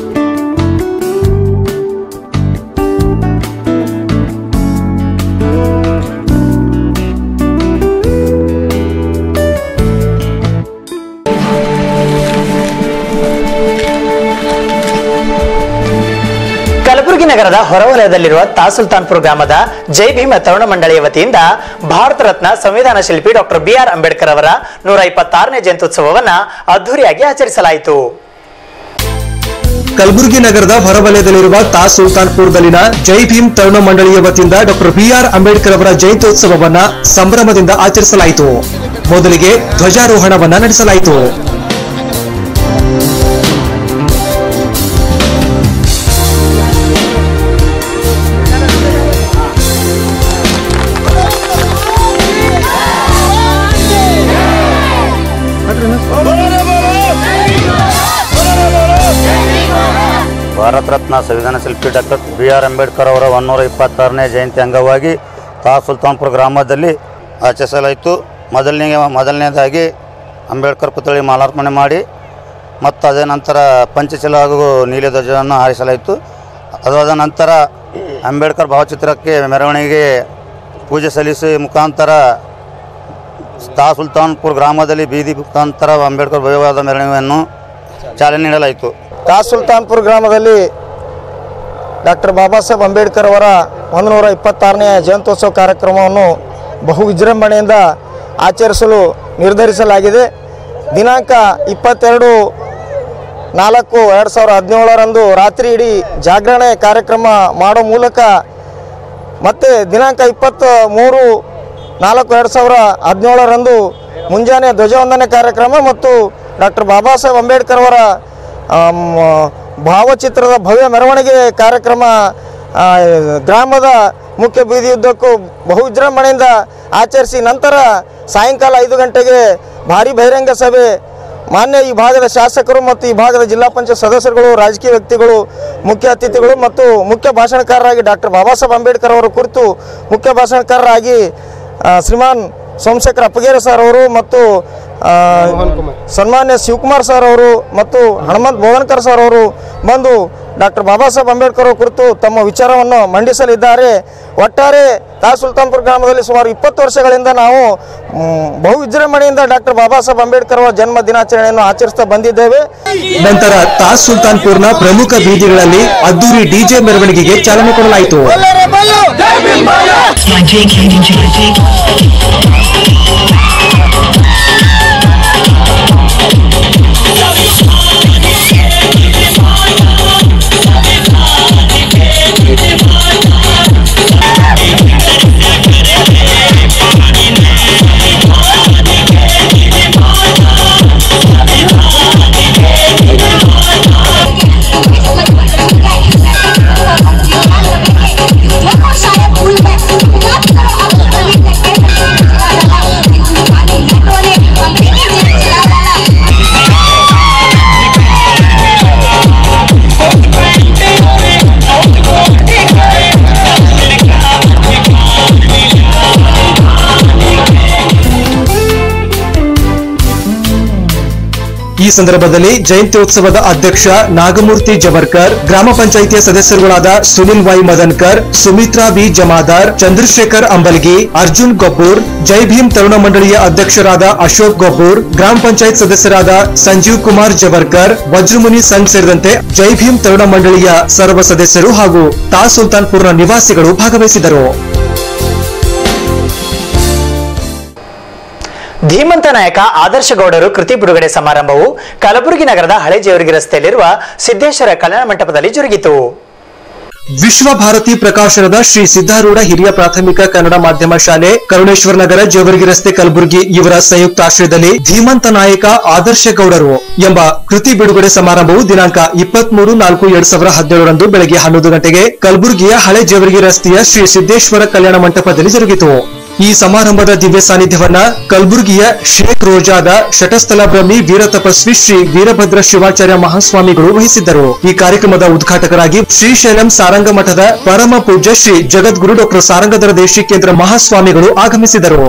ಕಲಬುರಗಿ ನಗರದ ಹೊರವಲಯದಲ್ಲಿರುವ ತಾಸುಲ್ತಾನ್ಪುರ ಗ್ರಾಮದ ಜೈ ಭೀಮ ತರುಣ ಮಂಡಳಿಯ ವತಿಯಿಂದ ಭಾರತ ರತ್ನ ಸಂವಿಧಾನ ಶಿಲ್ಪಿ ಡಾಕ್ಟರ್ ಬಿ ಆರ್ ಅಂಬೇಡ್ಕರ್ ಅವರ ನೂರ ಇಪ್ಪತ್ತಾರನೇ ಜಯಂತ್ಯುತ್ಸವವನ್ನ ಅದ್ದೂರಿಯಾಗಿ ಆಚರಿಸಲಾಯಿತು ಕಲಬುರಗಿ ನಗರದ ಹೊರವಲಯದಲ್ಲಿರುವ ತಾ ಸುಲ್ತಾನ್ಪುರದಲ್ಲಿನ ಜೈ ಭೀಮ್ ತರುಣ ಮಂಡಳಿಯ ವತಿಯಿಂದ ಡಾಕ್ಟರ್ ಬಿ ಆರ್ ಅಂಬೇಡ್ಕರ್ ಅವರ ಜಯಂತ್ಯೋತ್ಸವವನ್ನ ಸಂಭ್ರಮದಿಂದ ಆಚರಿಸಲಾಯಿತು ಮೊದಲಿಗೆ ಧ್ವಜಾರೋಹಣವನ್ನ ನಡೆಸಲಾಯಿತು ಭಾರತ ರತ್ನ ಸಂವಿಧಾನ ಶಿಲ್ಪಿ ಡಾಕ್ಟರ್ ಬಿ ಆರ್ ಅಂಬೇಡ್ಕರ್ ಅವರ ಒನ್ನೂರ ಇಪ್ಪತ್ತಾರನೇ ಜಯಂತಿ ಅಂಗವಾಗಿ ತಾ ಸುಲ್ತಾನ್ಪುರ ಗ್ರಾಮದಲ್ಲಿ ಆಚರಿಸಲಾಯಿತು ಮೊದಲನೇ ಮೊದಲನೇದಾಗಿ ಅಂಬೇಡ್ಕರ್ ಪುತ್ಥಳಿ ಮಾಲಾರ್ಪಣೆ ಮಾಡಿ ಮತ್ತು ಅದೇ ನಂತರ ಪಂಚಶೀಲ ಹಾಗೂ ನೀಲಿ ಧ್ವಜವನ್ನು ಹಾರಿಸಲಾಯಿತು ಅದಾದ ನಂತರ ಅಂಬೇಡ್ಕರ್ ಭಾವಚಿತ್ರಕ್ಕೆ ಮೆರವಣಿಗೆ ಪೂಜೆ ಸಲ್ಲಿಸಿ ಮುಖಾಂತರ ತಾ ಸುಲ್ತಾನ್ಪುರ ಗ್ರಾಮದಲ್ಲಿ ಬೀದಿ ಮುಖಾಂತರ ಅಂಬೇಡ್ಕರ್ ಭವ್ಯವಾದ ಮೆರವಣಿಗೆಯನ್ನು ಚಾಲನೆ ನೀಡಲಾಯಿತು ತಾ ಸುಲ್ತಾನ್ಪುರ ಗ್ರಾಮದಲ್ಲಿ ಡಾಕ್ಟರ್ ಬಾಬಾ ಸಾಹೇಬ್ ಅಂಬೇಡ್ಕರ್ ಅವರ ಒಂದು ನೂರ ಇಪ್ಪತ್ತಾರನೇ ಜಯಂತ್ಯೋತ್ಸವ ಕಾರ್ಯಕ್ರಮವನ್ನು ಬಹು ವಿಜೃಂಭಣೆಯಿಂದ ಆಚರಿಸಲು ನಿರ್ಧರಿಸಲಾಗಿದೆ ದಿನಾಂಕ ಇಪ್ಪತ್ತೆರಡು ನಾಲ್ಕು ಎರಡು ಸಾವಿರದ ಹದಿನೇಳರಂದು ರಾತ್ರಿ ಇಡೀ ಜಾಗರಣೆ ಕಾರ್ಯಕ್ರಮ ಮಾಡೋ ಮೂಲಕ ಮತ್ತು ದಿನಾಂಕ ಇಪ್ಪತ್ತ ಮೂರು ನಾಲ್ಕು ಎರಡು ಸಾವಿರ ಹದಿನೇಳರಂದು ಮುಂಜಾನೆ ಧ್ವಜವಂದನೆ ಕಾರ್ಯಕ್ರಮ ಮತ್ತು ಡಾಕ್ಟರ್ ಬಾಬಾ ಸಾಹೇಬ್ ಅಂಬೇಡ್ಕರ್ ಅವರ ಆಮ್, ಭಾವಚಿತ್ರದ ಭವ್ಯ ಮೆರವಣಿಗೆ ಕಾರ್ಯಕ್ರಮ ಆ, ಗ್ರಾಮದ ಮುಖ್ಯ ಬೀದಿಯುದ್ದಕ್ಕೂ ಬಹು ವಿಜೃಂಭಣೆಯಿಂದ ಆಚರಿಸಿ ನಂತರ ಸಾಯಂಕಾಲ ಐದು ಗಂಟೆಗೆ ಭಾರಿ ಬಹಿರಂಗ ಸಭೆ ಮಾನ್ಯ ಈ ಭಾಗದ ಶಾಸಕರು ಮತ್ತು ಈ ಭಾಗದ ಜಿಲ್ಲಾ ಪಂಚಾಯತ್ ಸದಸ್ಯರುಗಳು ರಾಜಕೀಯ ವ್ಯಕ್ತಿಗಳು ಮುಖ್ಯ ಅತಿಥಿಗಳು ಮತ್ತು ಮುಖ್ಯ ಭಾಷಣಕಾರರಾಗಿ ಡಾಕ್ಟರ್ ಬಾಬಾ ಸಾಹೇಬ್ ಅಂಬೇಡ್ಕರ್ ಅವರ ಕುರಿತು ಮುಖ್ಯ ಭಾಷಣಕಾರರಾಗಿ ಆ, ಶ್ರೀಮಾನ್ ಸೋಮಶೇಖರ್ ಅಪ್ಪಗೇರ ಸರ್ ಅವರು ಮತ್ತು ಆ, ಸನ್ಮಾನ್ಯ ಶಿವಕುಮಾರ್ ಸರ್ ಅವರು ಮತ್ತು ಹನುಮಂತ್ ಬೋಧನ್ಕರ್ ಸರ್ ಅವರು ಬಂದು ಡಾಕ್ಟರ್ ಬಾಬಾ ಸಾಹೇಬ್ ಅಂಬೇಡ್ಕರ್ ಅವರ ಕುರಿತು ತಮ್ಮ ವಿಚಾರವನ್ನು ಮಂಡಿಸಲಿದ್ದಾರೆ ಒಟ್ಟಾರೆ ತಾ ಸುಲ್ತಾನ್ಪುರ ಗ್ರಾಮದಲ್ಲಿ ಸುಮಾರು ಇಪ್ಪತ್ತು ವರ್ಷಗಳಿಂದ ನಾವು ಮ್, ಬಹು ವಿಜೃಂಭಣೆಯಿಂದ ಡಾಕ್ಟರ್ ಬಾಬಾ ಸಾಹೇಬ್ ಅಂಬೇಡ್ಕರ್ ಅವರ ಜನ್ಮ ದಿನಾಚರಣೆಯನ್ನು ಆಚರಿಸ್ತಾ ಬಂದಿದ್ದೇವೆ ನಂತರ ತಾಸ್ ಸುಲ್ತಾನ್ಪುರ್ನ ಪ್ರಮುಖ ಬೀದಿಗಳಲ್ಲಿ ಅದ್ದೂರಿ ಡಿಜೆ ಮೆರವಣಿಗೆಗೆ ಚಾಲನೆ ಕೊಡಲಾಯಿತು Thank you. ಸಂದರ್ಭದಲ್ಲಿ ಜಯಂತ್ಯೋತ್ಸವದ ಅಧ್ಯಕ್ಷ ನಾಗಮೂರ್ತಿ ಜವರ್ಕರ್ ಗ್ರಾಮ ಪಂಚಾಯಿತಿಯ ಸದಸ್ಯರುಗಳಾದ ಸುನಿಲ್ ವೈ ಮದನ್ಕರ್ ಸುಮಿತ್ರಾ ಬಿ ಜಮಾದಾರ್ ಚಂದ್ರಶೇಖರ್ ಅಂಬಲ್ಗಿ ಅರ್ಜುನ್ ಗೊಬ್ಬೂರ್ ಜೈ ಭೀಮ್ ತರುಣ ಮಂಡಳಿಯ ಅಧ್ಯಕ್ಷರಾದ ಅಶೋಕ್ ಗೊಬ್ಬೂರ್ ಗ್ರಾಮ ಪಂಚಾಯತ್ ಸದಸ್ಯರಾದ ಸಂಜೀವ್ ಕುಮಾರ್ ಜವರ್ಕರ್ ವಜ್ರಮುನಿ ಸಂಘ್ ಸೇರಿದಂತೆ ಜೈ ಭೀಮ್ ತರುಣ ಮಂಡಳಿಯ ಸರ್ವ ಸದಸ್ಯರು ಹಾಗೂ ತಾ ಸುಲ್ತಾನ್ಪುರ್ನ ನಿವಾಸಿಗಳು ಭಾಗವಹಿಸಿದರು ಧೀಮಂತ ನಾಯಕ ಆದರ್ಶ ಗೌಡರು ಕೃತಿ ಬಿಡುಗಡೆ ಸಮಾರಂಭವು ಕಲಬುರಗಿ ನಗರದ ಹಳೆ ಜೇವರ್ಗಿ ರಸ್ತೆಯಲ್ಲಿರುವ ಸಿದ್ದೇಶ್ವರ ಕಲ್ಯಾಣ ಮಂಟಪದಲ್ಲಿ ಜರುಗಿತು ವಿಶ್ವ ಭಾರತಿ ಪ್ರಕಾಶನದ ಶ್ರೀ ಸಿದ್ದಾರೂಢ ಹಿರಿಯ ಪ್ರಾಥಮಿಕ ಕನ್ನಡ ಮಾಧ್ಯಮ ಶಾಲೆ ಕರುಣೇಶ್ವರ ನಗರ ಜೇವರ್ಗಿ ರಸ್ತೆ ಕಲಬುರಗಿ ಇವರ ಸಂಯುಕ್ತ ಆಶ್ರಯದಲ್ಲಿ ಧೀಮಂತ ನಾಯಕ ಆದರ್ಶ ಗೌಡರು ಎಂಬ ಕೃತಿ ಬಿಡುಗಡೆ ಸಮಾರಂಭವು ದಿನಾಂಕ ಇಪ್ಪತ್ಮೂರು ನಾಲ್ಕು ಎರಡ್ ಸಾವಿರದ ಹದಿನೇಳರಂದು ಬೆಳಗ್ಗೆ ಹನ್ನೊಂದು ಗಂಟೆಗೆ ಕಲಬುರಗಿಯ ಹಳೆ ಜೇವರ್ಗಿ ರಸ್ತೆಯ ಶ್ರೀ ಸಿದ್ದೇಶ್ವರ ಕಲ್ಯಾಣ ಮಂಟಪದಲ್ಲಿ ಜರುಗಿತು ಈ ಸಮಾರಂಭದ ದಿವ್ಯ ಸಾನ್ನಿಧ್ಯವನ್ನ ಕಲಬುರಗಿಯ ಶೇಖ್ ರೋಜಾದ ಶಟಸ್ಥಲ ಬ್ರಹ್ಮಿ ವೀರ ತಪಸ್ವಿ ಶ್ರೀ ವೀರಭದ್ರ ಶಿವಾಚಾರ್ಯ ಮಹಾಸ್ವಾಮಿಗಳು ವಹಿಸಿದ್ದರು ಈ ಕಾರ್ಯಕ್ರಮದ ಉದ್ಘಾಟಕರಾಗಿ ಶ್ರೀಶೈಲಂ ಸಾರಂಗ ಮಠದ ಪರಮ ಪೂಜ್ಯ ಶ್ರೀ ಜಗದ್ಗುರು ಡಾಕ್ಟರ್ ಸಾರಂಗಧರ ದೇಶಿಕೇಂದ್ರ ಮಹಾಸ್ವಾಮಿಗಳು ಆಗಮಿಸಿದರು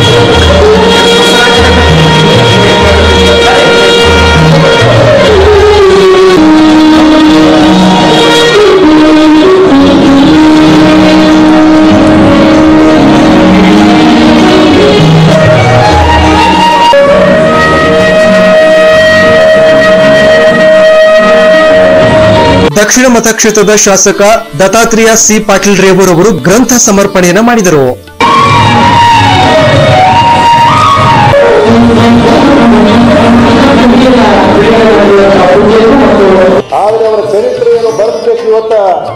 ದಕ್ಷಿಣ ಮತಕ್ಷೇತ್ರದ ಶಾಸಕ ದತ್ತಾತ್ರೇಯ ಸಿ ಪಾಟೀಲ್ ರೇವೂರ್ ಅವರು ಗ್ರಂಥ ಸಮರ್ಪಣೆಯನ್ನ ಮಾಡಿದರು ಆದರೆ ಅವರ ಚರಿತ್ರೆಯನ್ನು ಬರೆಸ್ಬೇಕು ಇವತ್ತ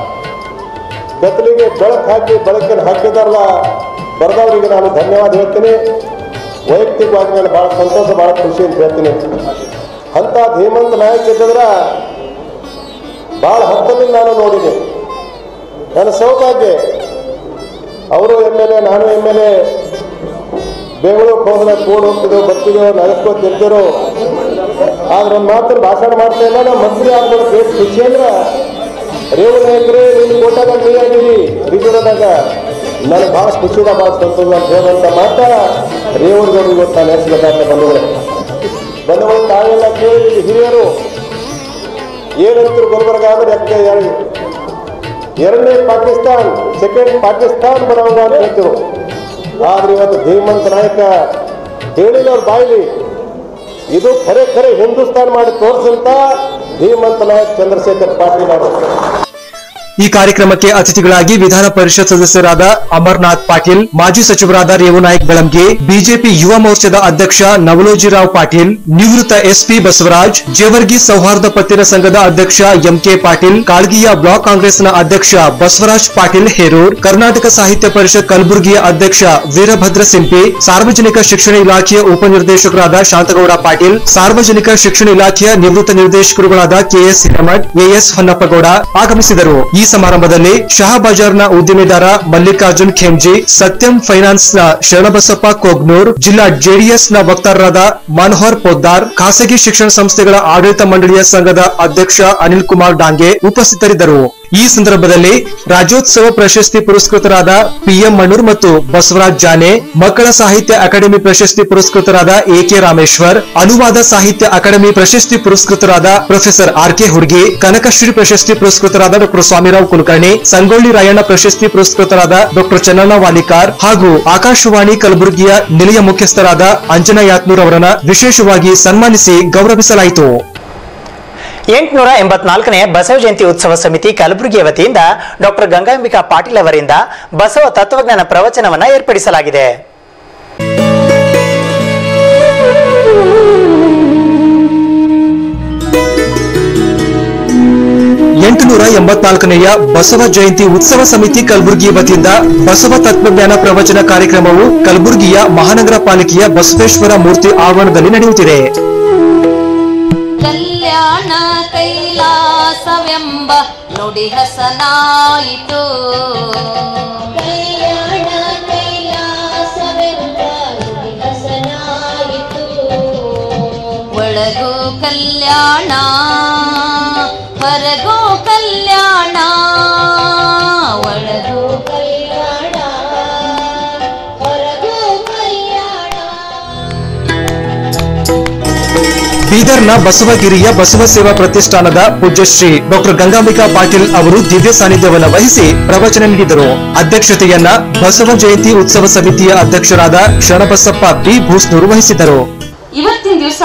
ಗದ್ದಲಿಗೆ ಬೆಳಕು ಹಾಕಿ ಬೆಳಕನ್ನು ಹಾಕಿದಾರಲ್ಲ ಬರೆದವರಿಗೆ ನಾನು ಧನ್ಯವಾದ ಹೇಳ್ತೀನಿ ವೈಯಕ್ತಿಕವಾಗಿ ನಾನು ಭಾಳ ಸಂತೋಷ ಭಾಳ ಖುಷಿ ಅಂತ ಹೇಳ್ತೀನಿ ಅಂಥ ಧೀಮಂತ ನಾಯಕ ಇದ್ದಿದ್ರೆ ಭಾಳ ಹತ್ತಲ್ಲಿ ನಾನು ನೋಡಿದೆ ನನ್ನ ಸೌಭಾಗ್ಯ ಅವರು ಎಮ್ ಎಲ್ ಎ ನಾನು ಎಮ್ ಎಲ್ ಎ ಬೆಂಗಳೂರಿಗೆ ಹೋದ್ರೆ ಕೂಡ್ ಹೋಗ್ತಿದ್ದೆವು ಬರ್ತಿದ್ದೆವು ನಡೆಸ್ಕೊತ ತಿಂತಿರೋ ಆದ್ರೆ ಒಂದು ಮಾತ್ರ ಭಾಷಣ ಮಾಡ್ತಾ ಇಲ್ಲ ನಾವು ಮಂತ್ರಿ ಆಗ್ಬೋದು ಬೇಸ್ ಖುಷಿ ಅಂದ್ರೆ ರೇವು ನಾಯಕರೇ ನಿನ್ನ ಕೋಟಾಗ ನೀ ಆಗಿರಿ ಬಿಜುರದಾಗ ನನಗೆ ಭಾಳ ಖುಷಿದ ಭಾಳ ಸಂತೋಷ ಅಂತ ಹೇಳುವಂತ ಮಾತ ರೇವೂರ್ಗವ್ರು ಇವತ್ತು ನಾನು ಹೆಸಬೇಕಂತ ಬಂದಿದೆ ಬಂದವರು ತಾವೆಲ್ಲ ಕೇಳಿ ಇಲ್ಲಿ ಹಿರಿಯರು ಏನಂತಾರೆ ಗುಲ್ಬರ್ಗ ಅಂದ್ರೆ ಯಾಕೆ ಎರಡು ಎರಡನೇ ಪಾಕಿಸ್ತಾನ್ ಸೆಕೆಂಡ್ ಪಾಕಿಸ್ತಾನ್ ಬರೋಂಗ ಅಂತ ಹೇಳ್ತಿರು ಆದ್ರೆ ಇವತ್ತು ಧೀಮಂತ ನಾಯಕ ಹೇಳಿಲ್ಲ ಅವ್ರ ಬಾಯಿಲಿ ಇದು ಖರೆ ಖರೆ ಹಿಂದೂಸ್ತಾನ್ ಮಾಡಿ ತೋರಿಸಂತ ಧೀಮಂತ ನಾಯಕ್ ಚಂದ್ರಶೇಖರ್ ಪಾಟೀಲ್ ಅವರು ಈ ಕಾರ್ಯಕ್ರಮಕ್ಕೆ ಅತಿಥಿಗಳಾಗಿ ವಿಧಾನ ಪರಿಷತ್ ಸದಸ್ಯರಾದ ಅಮರ್ನಾಥ್ ಪಾಟೀಲ್ ಮಾಜಿ ಸಚಿವರಾದ ರೇವುನಾಯಕ್ ಬೆಳಂಗಿ ಬಿಜೆಪಿ ಯುವ ಮೋರ್ಚಾದ ಅಧ್ಯಕ್ಷ ನವಲೋಜಿರಾವ್ ಪಾಟೀಲ್ ನಿವೃತ್ತ ಎಸ್ಪಿ ಬಸವರಾಜ್ ಜೇವರ್ಗಿ ಸೌಹಾರ್ದ ಪತ್ತಿನ ಸಂಘದ ಅಧ್ಯಕ್ಷ ಎಂಕೆ ಪಾಟೀಲ್ ಕಾಳ್ಗಿಯ ಬ್ಲಾಕ್ ಕಾಂಗ್ರೆಸ್ನ ಅಧ್ಯಕ್ಷ ಬಸವರಾಜ್ ಪಾಟೀಲ್ ಹೇರೂರ್ ಕರ್ನಾಟಕ ಸಾಹಿತ್ಯ ಪರಿಷತ್ ಕಲಬುರಗಿಯ ಅಧ್ಯಕ್ಷ ವೀರಭದ್ರ ಸಿಂಪಿ ಸಾರ್ವಜನಿಕ ಶಿಕ್ಷಣ ಇಲಾಖೆಯ ಉಪನಿರ್ದೇಶಕರಾದ ಶಾಂತಗೌಡ ಪಾಟೀಲ್ ಸಾರ್ವಜನಿಕ ಶಿಕ್ಷಣ ಇಲಾಖೆಯ ನಿವೃತ್ತ ನಿರ್ದೇಶಕರುಗಳಾದ ಕೆಎಸ್ ಹಿರಮಠ್ ಎಎಸ್ ಹೊನ್ನಪ್ಪಗೌಡ ಆಗಮಿಸಿದರು ಈ ಸಮಾರಂಭದಲ್ಲಿ ಶಹಾಬಜಾರ್ನ ಉದ್ದಿಮೆದಾರ ಮಲ್ಲಿಕಾರ್ಜುನ್ ಖೇಮ್ಜಿ ಸತ್ಯಂ ಫೈನಾನ್ಸ್ನ ಶರಣಬಸಪ್ಪ ಕೋಗ್ನೂರ್ ಜಿಲ್ಲಾ ಜೆಡಿಎಸ್ನ ವಕ್ತಾರರಾದ ಮನೋಹರ್ ಪೊದ್ದಾರ್ ಖಾಸಗಿ ಶಿಕ್ಷಣ ಸಂಸ್ಥೆಗಳ ಆಡಳಿತ ಮಂಡಳಿಯ ಸಂಘದ ಅಧ್ಯಕ್ಷ ಅನಿಲ್ ಕುಮಾರ್ ಡಾಂಗೆ ಉಪಸ್ಥಿತರಿದ್ದರು ಈ ಸಂದರ್ಭದಲ್ಲಿ ರಾಜ್ಯೋತ್ಸವ ಪ್ರಶಸ್ತಿ ಪುರಸ್ಕೃತರಾದ ಪಿಎಂ ಮಣ್ಣೂರ್ ಮತ್ತು ಬಸವರಾಜ್ ಜಾನೆ ಮಕ್ಕಳ ಸಾಹಿತ್ಯ ಅಕಾಡೆಮಿ ಪ್ರಶಸ್ತಿ ಪುರಸ್ಕೃತರಾದ ಎಕೆ ರಾಮೇಶ್ವರ್ ಅನುವಾದ ಸಾಹಿತ್ಯ ಅಕಾಡೆಮಿ ಪ್ರಶಸ್ತಿ ಪುರಸ್ಕೃತರಾದ professor R K Hudgi Kanakashree ಪ್ರಶಸ್ತಿ ಪುರಸ್ಕೃತರಾದ ಡಾಕ್ಟರ್ ಸ್ವಾಮಿರಾವ್ ಕುಲಕರ್ಣಿ ಸಂಗೊಳ್ಳಿ ರಾಯಣ್ಣ ಪ್ರಶಸ್ತಿ ಪುರಸ್ಕೃತರಾದ ಡಾಕ್ಟರ್ ಚನ್ನಣ್ಣ ವಾಲಿಕಾರ್ ಹಾಗೂ ಆಕಾಶವಾಣಿ ಕಲಬುರಗಿಯ ನಿಲಯ ಮುಖ್ಯಸ್ಥರಾದ ಅಂಜನಾ ಯಾತ್ನೂರ್ ಅವರನ್ನ ವಿಶೇಷವಾಗಿ ಸನ್ಮಾನಿಸಿ ಗೌರವಿಸಲಾಯಿತು ಎಂಟುನೂರ ಎಂಬತ್ನಾಲ್ಕನೇ ಬಸವ ಜಯಂತಿ ಉತ್ಸವ ಸಮಿತಿ ಕಲಬುರಗಿಯ ವತಿಯಿಂದ ಡಾಕ್ಟರ್ ಗಂಗಾಂಬಿಕಾ ಪಾಟೀಲ್ ಅವರಿಂದ ಬಸವ ತತ್ವಜ್ಞಾನ ಪ್ರವಚನವನ್ನ ಏರ್ಪಡಿಸಲಾಗಿದೆ ಎಂಟುನೂರ ಎಂಬತ್ನಾಲ್ಕನೆಯ ಬಸವ ಜಯಂತಿ ಉತ್ಸವ ಸಮಿತಿ ಕಲಬುರಗಿ ವತಿಯಿಂದ ಬಸವ ತತ್ವಜ್ಞಾನ ಪ್ರವಚನ ಕಾರ್ಯಕ್ರಮವು ಕಲಬುರಗಿಯ ಮಹಾನಗರ ಪಾಲಿಕೆಯ ಬಸವೇಶ್ವರ ಮೂರ್ತಿ ಆವರಣದಲ್ಲಿ ನಡೆಯುತ್ತಿದೆ ಕಲ್ಯಾಣ ಕೈಲಾಸವೆಂಬ ನುಡಿ ಹಸನಾಯಿತು ಕಲ್ಯಾಣ ಕೈಲಾಸವೆಂಬ ನುಡಿ ಹಸನಾಯಿತು ಒಳಗೋ ಕಲ್ಯಾಣ ಹೊರಗೋ ಕಲ್ಯಾಣ ಒಳಗೋ ಕಲ್ಯಾಣ ಹೊರಗೋ ಕಲ್ಯಾಣ ಬೀದರ್ ಬೀದರ್ನ ಬಸವಗಿರಿಯ ಬಸವ ಸೇವಾ ಪ್ರತಿಷ್ಠಾನದ ಪೂಜ್ಯಶ್ರೀ ಡಾಕ್ಟರ್ ಗಂಗಾಂಬಿಕಾ ಪಾಟೀಲ್ ಅವರು ದಿವ್ಯ ಸಾನ್ನಿಧ್ಯವನ್ನು ವಹಿಸಿ ಪ್ರವಚನ ನೀಡಿದರು ಅಧ್ಯಕ್ಷತೆಯನ್ನ ಬಸವ ಜಯಂತಿ ಉತ್ಸವ ಸಮಿತಿಯ ಅಧ್ಯಕ್ಷರಾದ ಶರಣಬಸಪ್ಪ ಬಿ ಭೂಸ್ನೂರು ವಹಿಸಿದರು ಇವತ್ತಿನ ದಿವಸ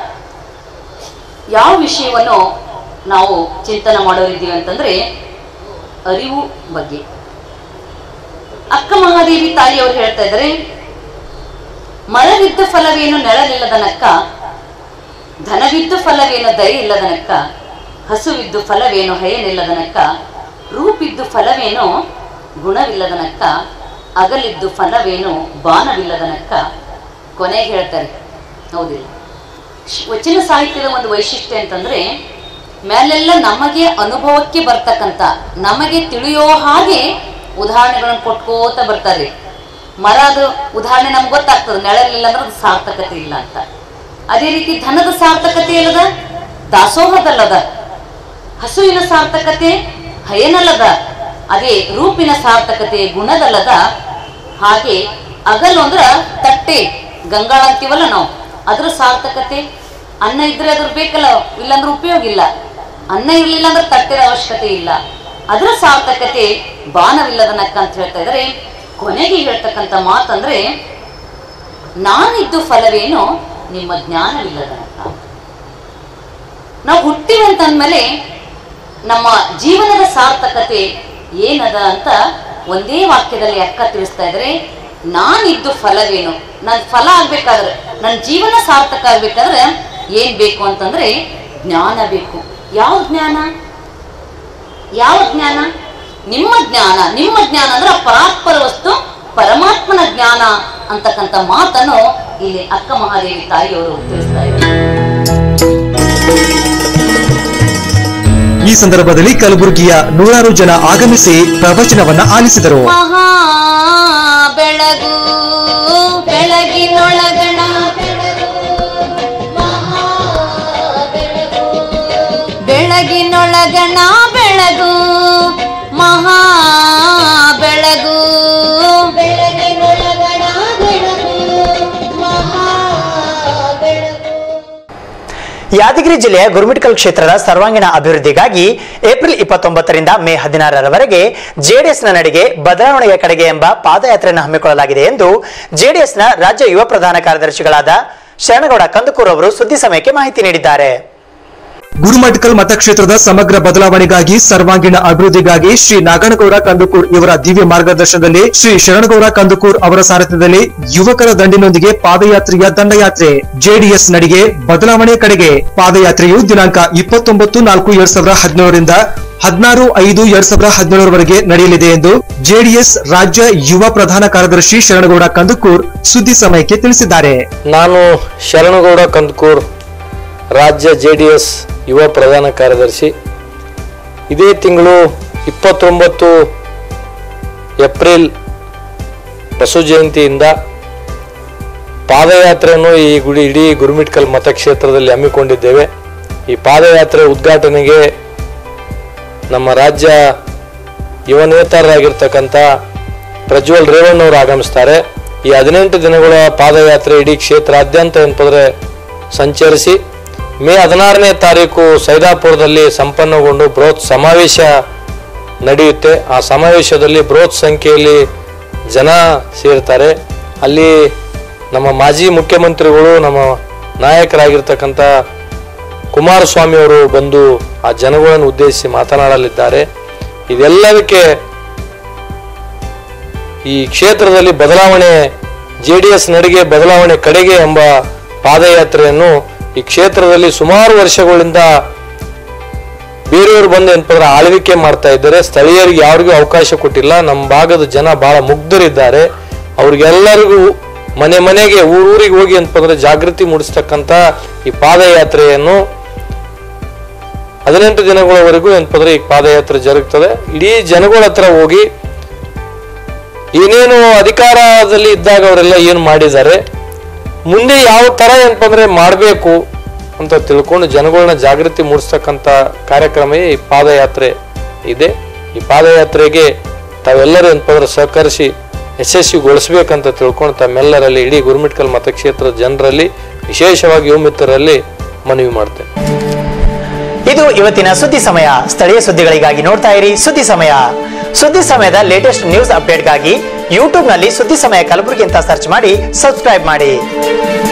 ಯಾವ ವಿಷಯವನ್ನು ನಾವು ಚಿಂತನೆ ಮಾಡೋರಿದ್ದೀವಿ ಅಂತಂದ್ರೆ ಅರಿವು ಬಗ್ಗೆ ಅಕ್ಕ ಮಹಾದೇವಿ ತಾಯಿಯವರು ಹೇಳ್ತಾ ಇದ್ದಾರೆ ಮರವಿದ್ದ ಫಲವೇನು ನೆಳಲಿಲ್ಲದನಕ್ಕ ಧನವಿದ್ದು ಫಲವೇನು ದಯ ಇಲ್ಲದನಕ್ಕ ಹಸುವಿದ್ದು ಫಲವೇನು ಹಯನಿಲ್ಲದನಕ್ಕ ರೂಪಿದ್ದು ಫಲವೇನು ಗುಣವಿಲ್ಲದನಕ್ಕ ಅಗಲಿದ್ದು ಫಲವೇನು ಬಾಣವಿಲ್ಲದನಕ್ಕ ಕೊನೆಗೆ ಹೇಳ್ತಾರೆ ಹೌದಿಲ್ಲ ಶ್- ವಚನ ಸಾಹಿತ್ಯದ ಒಂದು ವೈಶಿಷ್ಟ್ಯ ಅಂತಂದ್ರೆ ಮೇಲೆಲ್ಲ ನಮಗೆ ಅನುಭವಕ್ಕೆ ಬರ್ತಕ್ಕಂಥ ನಮಗೆ ತಿಳಿಯೋ ಹಾಗೆ ಉದಾಹರಣೆಗಳನ್ನು ಕೊಟ್ಕೋತ ಬರ್ತಾರೆ ಮರ ಅದು ಉದಾಹರಣೆ ನಮ್ಗೆ ಗೊತ್ತಾಗ್ತದೆ ನೆಳಲಿಲ್ಲ ಅಂದ್ರೆ ಅದು ಸಾರ್ಥಕತೆ ಇಲ್ಲ ಅಂತ ಅದೇ ರೀತಿ ಧನದ ಸಾರ್ಥಕತೆ ಎಲ್ಲದ ದಾಸೋಹದಲ್ಲದ ಹಸುವಿನ ಸಾರ್ಥಕತೆ ಹಯನಲ್ಲದ ಅದೇ ರೂಪಿನ ಸಾರ್ಥಕತೆ ಗುಣದಲ್ಲದ ಹಾಗೆ ಅಗಲು ಅಂದ್ರ ತಟ್ಟೆ ಗಂಗಾಳ ಅಂತೀವಲ್ಲ ನಾವು ಅದ್ರ ಸಾರ್ಥಕತೆ ಅನ್ನ ಇದ್ರೆ ಅದ್ರ ಬೇಕಲ್ಲ ಇಲ್ಲಾಂದ್ರೆ ಉಪಯೋಗ ಇಲ್ಲ ಅನ್ನ ಇರ್ಲಿಲ್ಲ ಅಂದ್ರೆ ತಟ್ಟೆದ ಅವಶ್ಯಕತೆ ಇಲ್ಲ ಅದರ ಸಾರ್ಥಕತೆ ಬಾಣವಿಲ್ಲದನಕ್ಕ ಅಂತ ಹೇಳ್ತಾ ಇದ್ದಾರೆ ಕೊನೆಗೆ ಹೇಳ್ತಕ್ಕಂಥ ಮಾತಂದ್ರೆ ನಾನಿದ್ದು ಫಲವೇನು ನಿಮ್ಮ ಜ್ಞಾನವಿಲ್ಲದನಕ್ಕ ನಾವು ಹುಟ್ಟಿವಿ ಅಂತಂದ್ಮೇಲೆ ನಮ್ಮ ಜೀವನದ ಸಾರ್ಥಕತೆ ಏನದ ಅಂತ ಒಂದೇ ವಾಕ್ಯದಲ್ಲಿ ಅಕ್ಕ ತಿಳಿಸ್ತಾ ಇದ್ರೆ ನಾನಿದ್ದು ಫಲವೇನು ನನ್ನ ಫಲ ಆಗ್ಬೇಕಾದ್ರೆ ನನ್ನ ಜೀವನ ಸಾರ್ಥಕ ಆಗ್ಬೇಕಾದ್ರೆ ಏನ್ ಬೇಕು ಅಂತಂದ್ರೆ ಜ್ಞಾನ ಬೇಕು ಯಾವ ಜ್ಞಾನ ಯಾವ ಜ್ಞಾನ ನಿಮ್ಮ ಜ್ಞಾನ ನಿಮ್ಮ ಜ್ಞಾನ ಅಂದ್ರೆ ಆ ಪರಾತ್ಪರ ವಸ್ತು ಪರಮಾತ್ಮನ ಜ್ಞಾನ ಅಂತಕ್ಕಂಥ ಮಾತನ್ನು ಇಲ್ಲಿ ಅಕ್ಕ ಮಹಾದೇವಿ ತಾಯಿಯವರು ತಿಳಿಸ್ತಾ ಇದ್ದಾರೆ ಈ ಸಂದರ್ಭದಲ್ಲಿ ಕಲಬುರಗಿಯ ನೂರಾರು ಜನ ಆಗಮಿಸಿ ಪ್ರವಚನವನ್ನ ಆಲಿಸಿದರು ಮಹಾ ಬೆಳಗು ಬೆಳಗಿನೊಳಗಣ ಬೆಳಗಿನೊಳಗಣ ಬೆಳಗು ಮಹಾ ಬೆಳಗು ಬೆಳಗಿನೊಳಗಣ ಬೆಳಗು ಮಹಾ ಬೆಳಗು ಯಾದಗಿರಿ ಜಿಲ್ಲೆಯ ಗುರುಮಿಟ್ಕಲ್ ಕ್ಷೇತ್ರದ ಸರ್ವಾಂಗೀಣ ಅಭಿವೃದ್ಧಿಗಾಗಿ ಏಪ್ರಿಲ್ ಇಪ್ಪತ್ತೊಂಬತ್ತರಿಂದ ಮೇ ಹದಿನಾರರವರೆಗೆ ಜೆಡಿಎಸ್ನ ನಡೆಗೆ ಬದಲಾವಣೆಯ ಕಡೆಗೆ ಎಂಬ ಪಾದಯಾತ್ರೆಯನ್ನು ಹಮ್ಮಿಕೊಳ್ಳಲಾಗಿದೆ ಎಂದು ಜೆಡಿಎಸ್ನ ರಾಜ್ಯ ಯುವ ಪ್ರಧಾನ ಕಾರ್ಯದರ್ಶಿಗಳಾದ ಶರಣಗೌಡ ಕಂದುಕೂರ್ ಅವರು ಸುದ್ದಿ ಸಮಯಕ್ಕೆ ಮಾಹಿತಿ ನೀಡಿದ್ದಾರೆ ಗುರುಮಠಕಲ್ ಮತಕ್ಷೇತ್ರದ ಸಮಗ್ರ ಬದಲಾವಣೆಗಾಗಿ ಸರ್ವಾಂಗೀಣ ಅಭಿವೃದ್ಧಿಗಾಗಿ ಶ್ರೀ ನಾಗನಗೌಡ ಕಂದುಕೂರ್ ಇವರ ದಿವ್ಯ ಮಾರ್ಗದರ್ಶನದಲ್ಲಿ ಶ್ರೀ ಶರಣಗೌಡ ಕಂದುಕೂರ್ ಅವರ ಸಾರಥ್ಯದಲ್ಲಿ ಯುವಕರ ದಂಡಿನೊಂದಿಗೆ ಪಾದಯಾತ್ರೆಯ ದಂಡಯಾತ್ರೆ ಜೆಡಿಎಸ್ ನಡಿಗೆ ಬದಲಾವಣೆ ಕಡೆಗೆ ಪಾದಯಾತ್ರೆಯು ದಿನಾಂಕ ಇಪ್ಪತ್ತೊಂಬತ್ತು ನಾಲ್ಕು ಎರಡ್ ಸಾವಿರದ ಹದಿನೇಳರಿಂದ ಹದಿನಾರು ಐದು ಎರಡ್ ಸಾವಿರದ ಹದಿನೇಳರವರೆಗೆ ನಡೆಯಲಿದೆ ಎಂದು ಜೆಡಿಎಸ್ ರಾಜ್ಯ ಯುವ ಪ್ರಧಾನ ಕಾರ್ಯದರ್ಶಿ ಶರಣಗೌಡ ಕಂದುಕೂರ್ ಸುದ್ದಿ ಸಮಯಕ್ಕೆ ತಿಳಿಸಿದ್ದಾರೆ ನಾನು ಶರಣಗೌಡ ಕಂದಕೂರ್ ರಾಜ್ಯ ಜೆ ಡಿ ಎಸ್ ಯುವ ಪ್ರಧಾನ ಕಾರ್ಯದರ್ಶಿ ಇದೇ ತಿಂಗಳು ಇಪ್ಪತ್ತೊಂಬತ್ತು ಏಪ್ರಿಲ್ ಬಸವ ಜಯಂತಿಯಿಂದ ಪಾದಯಾತ್ರೆಯನ್ನು ಈ ಗುಡಿ ಇಡೀ ಗುರುಮಿಟ್ಕಲ್ ಮತಕ್ಷೇತ್ರದಲ್ಲಿ ಹಮ್ಮಿಕೊಂಡಿದ್ದೇವೆ ಈ ಪಾದಯಾತ್ರೆ ಉದ್ಘಾಟನೆಗೆ ನಮ್ಮ ರಾಜ್ಯ ಯುವ ನೇತಾರರಾಗಿರ್ತಕ್ಕಂಥ ಪ್ರಜ್ವಲ್ ರೇವಣ್ಣವರು ಆಗಮಿಸ್ತಾರೆ ಈ ಹದಿನೆಂಟು ದಿನಗಳ ಪಾದಯಾತ್ರೆ ಇಡೀ ಕ್ಷೇತ್ರಾದ್ಯಂತ ಏನಂತಂದ್ರೆ ಸಂಚರಿಸಿ ಮೇ ಹದಿನಾರನೇ ತಾರೀಕು ಸೈದಾಪುರದಲ್ಲಿ ಸಂಪನ್ನಗೊಂಡು ಬೃಹತ್ ಸಮಾವೇಶ ನಡೆಯುತ್ತೆ ಆ ಸಮಾವೇಶದಲ್ಲಿ ಬೃಹತ್ ಸಂಖ್ಯೆಯಲ್ಲಿ ಜನ ಸೇರ್ತಾರೆ ಅಲ್ಲಿ ನಮ್ಮ ಮಾಜಿ ಮುಖ್ಯಮಂತ್ರಿಗಳು ನಮ್ಮ ನಾಯಕರಾಗಿರ್ತಕ್ಕಂಥ ಕುಮಾರಸ್ವಾಮಿ ಅವರು ಬಂದು ಆ ಜನಗಳನ್ನು ಉದ್ದೇಶಿಸಿ ಮಾತನಾಡಲಿದ್ದಾರೆ ಇದೆಲ್ಲದಕ್ಕೆ ಈ ಕ್ಷೇತ್ರದಲ್ಲಿ ಬದಲಾವಣೆ ಜೆ ಡಿ ಎಸ್ ನಡಿಗೆ ಬದಲಾವಣೆ ಕಡೆಗೆ ಎಂಬ ಪಾದಯಾತ್ರೆಯನ್ನು ಈ ಕ್ಷೇತ್ರದಲ್ಲಿ ಸುಮಾರು ವರ್ಷಗಳಿಂದ ಬೇರೆಯವರು ಬಂದು ಏನಪ್ಪ ಅಂದ್ರೆ ಆಳ್ವಿಕೆ ಮಾಡ್ತಾ ಇದ್ದಾರೆ ಸ್ಥಳೀಯರಿಗೆ ಯಾರಿಗೂ ಅವಕಾಶ ಕೊಟ್ಟಿಲ್ಲ ನಮ್ಮ ಭಾಗದ ಜನ ಬಹಳ ಮುಗ್ಧರಿದ್ದಾರೆ ಅವ್ರಿಗೆಲ್ಲರಿಗೂ ಮನೆ ಮನೆಗೆ ಊರೂರಿಗೆ ಹೋಗಿ ಏನಪ್ಪ ಅಂದ್ರೆ ಜಾಗೃತಿ ಮೂಡಿಸ್ತಕ್ಕಂಥ ಈ ಪಾದಯಾತ್ರೆಯನ್ನು ಹದಿನೆಂಟು ದಿನಗಳವರೆಗೂ ಏನಪ್ಪ ಅಂದ್ರೆ ಈ ಪಾದಯಾತ್ರೆ ಜರುಗ್ತದೆ ಇಡೀ ಜನಗಳ ಹತ್ರ ಹೋಗಿ ಏನೇನು ಅಧಿಕಾರದಲ್ಲಿ ಇದ್ದಾಗ ಅವರೆಲ್ಲ ಏನು ಮಾಡಿದ್ದಾರೆ ಮುಂದೆ ಯಾವ ತರ ಏನಪ್ಪ ಅಂದ್ರೆ ಮಾಡಬೇಕು ಅಂತ ತಿಳ್ಕೊಂಡು ಜನಗಳನ್ನ ಜಾಗೃತಿ ಮೂಡಿಸ್ತಕ್ಕಂಥ ಕಾರ್ಯಕ್ರಮವೇ ಈ ಪಾದಯಾತ್ರೆ ಇದೆ ಈ ಪಾದಯಾತ್ರೆಗೆ ತಾವೆಲ್ಲರೂ ಏನಪ್ಪ ಅಂದ್ರೆ ಸಹಕರಿಸಿ ಯಶಸ್ವಿಗೊಳಿಸ್ಬೇಕಂತ ತಿಳ್ಕೊಂಡು ತಮ್ಮೆಲ್ಲರಲ್ಲಿ ಇಡೀ ಗುರುಮಿಟ್ಕಲ್ ಮತಕ್ಷೇತ್ರದ ಜನರಲ್ಲಿ ವಿಶೇಷವಾಗಿ ಯುವ ಮಿತ್ರರಲ್ಲಿ ಮನವಿ ಮಾಡ್ತೇನೆ ಇದು ಇವತ್ತಿನ ಸುದ್ದಿ ಸಮಯ ಸ್ಥಳೀಯ ಸುದ್ದಿಗಳಿಗಾಗಿ ನೋಡ್ತಾ ಇರಿ ಸುದ್ದಿ ಸಮಯ ಸುದ್ದಿ ಸಮಯದ ಲೇಟೆಸ್ಟ್ ನ್ಯೂಸ್ ಅಪ್ಡೇಟ್ಗಾಗಿ ಯೂಟ್ಯೂಬ್ನಲ್ಲಿ ಸುದ್ದಿ ಸಮಯ ಕಲಬುರಗಿ ಅಂತ ಸರ್ಚ್ ಮಾಡಿ ಸಬ್ಸ್ಕ್ರೈಬ್ ಮಾಡಿ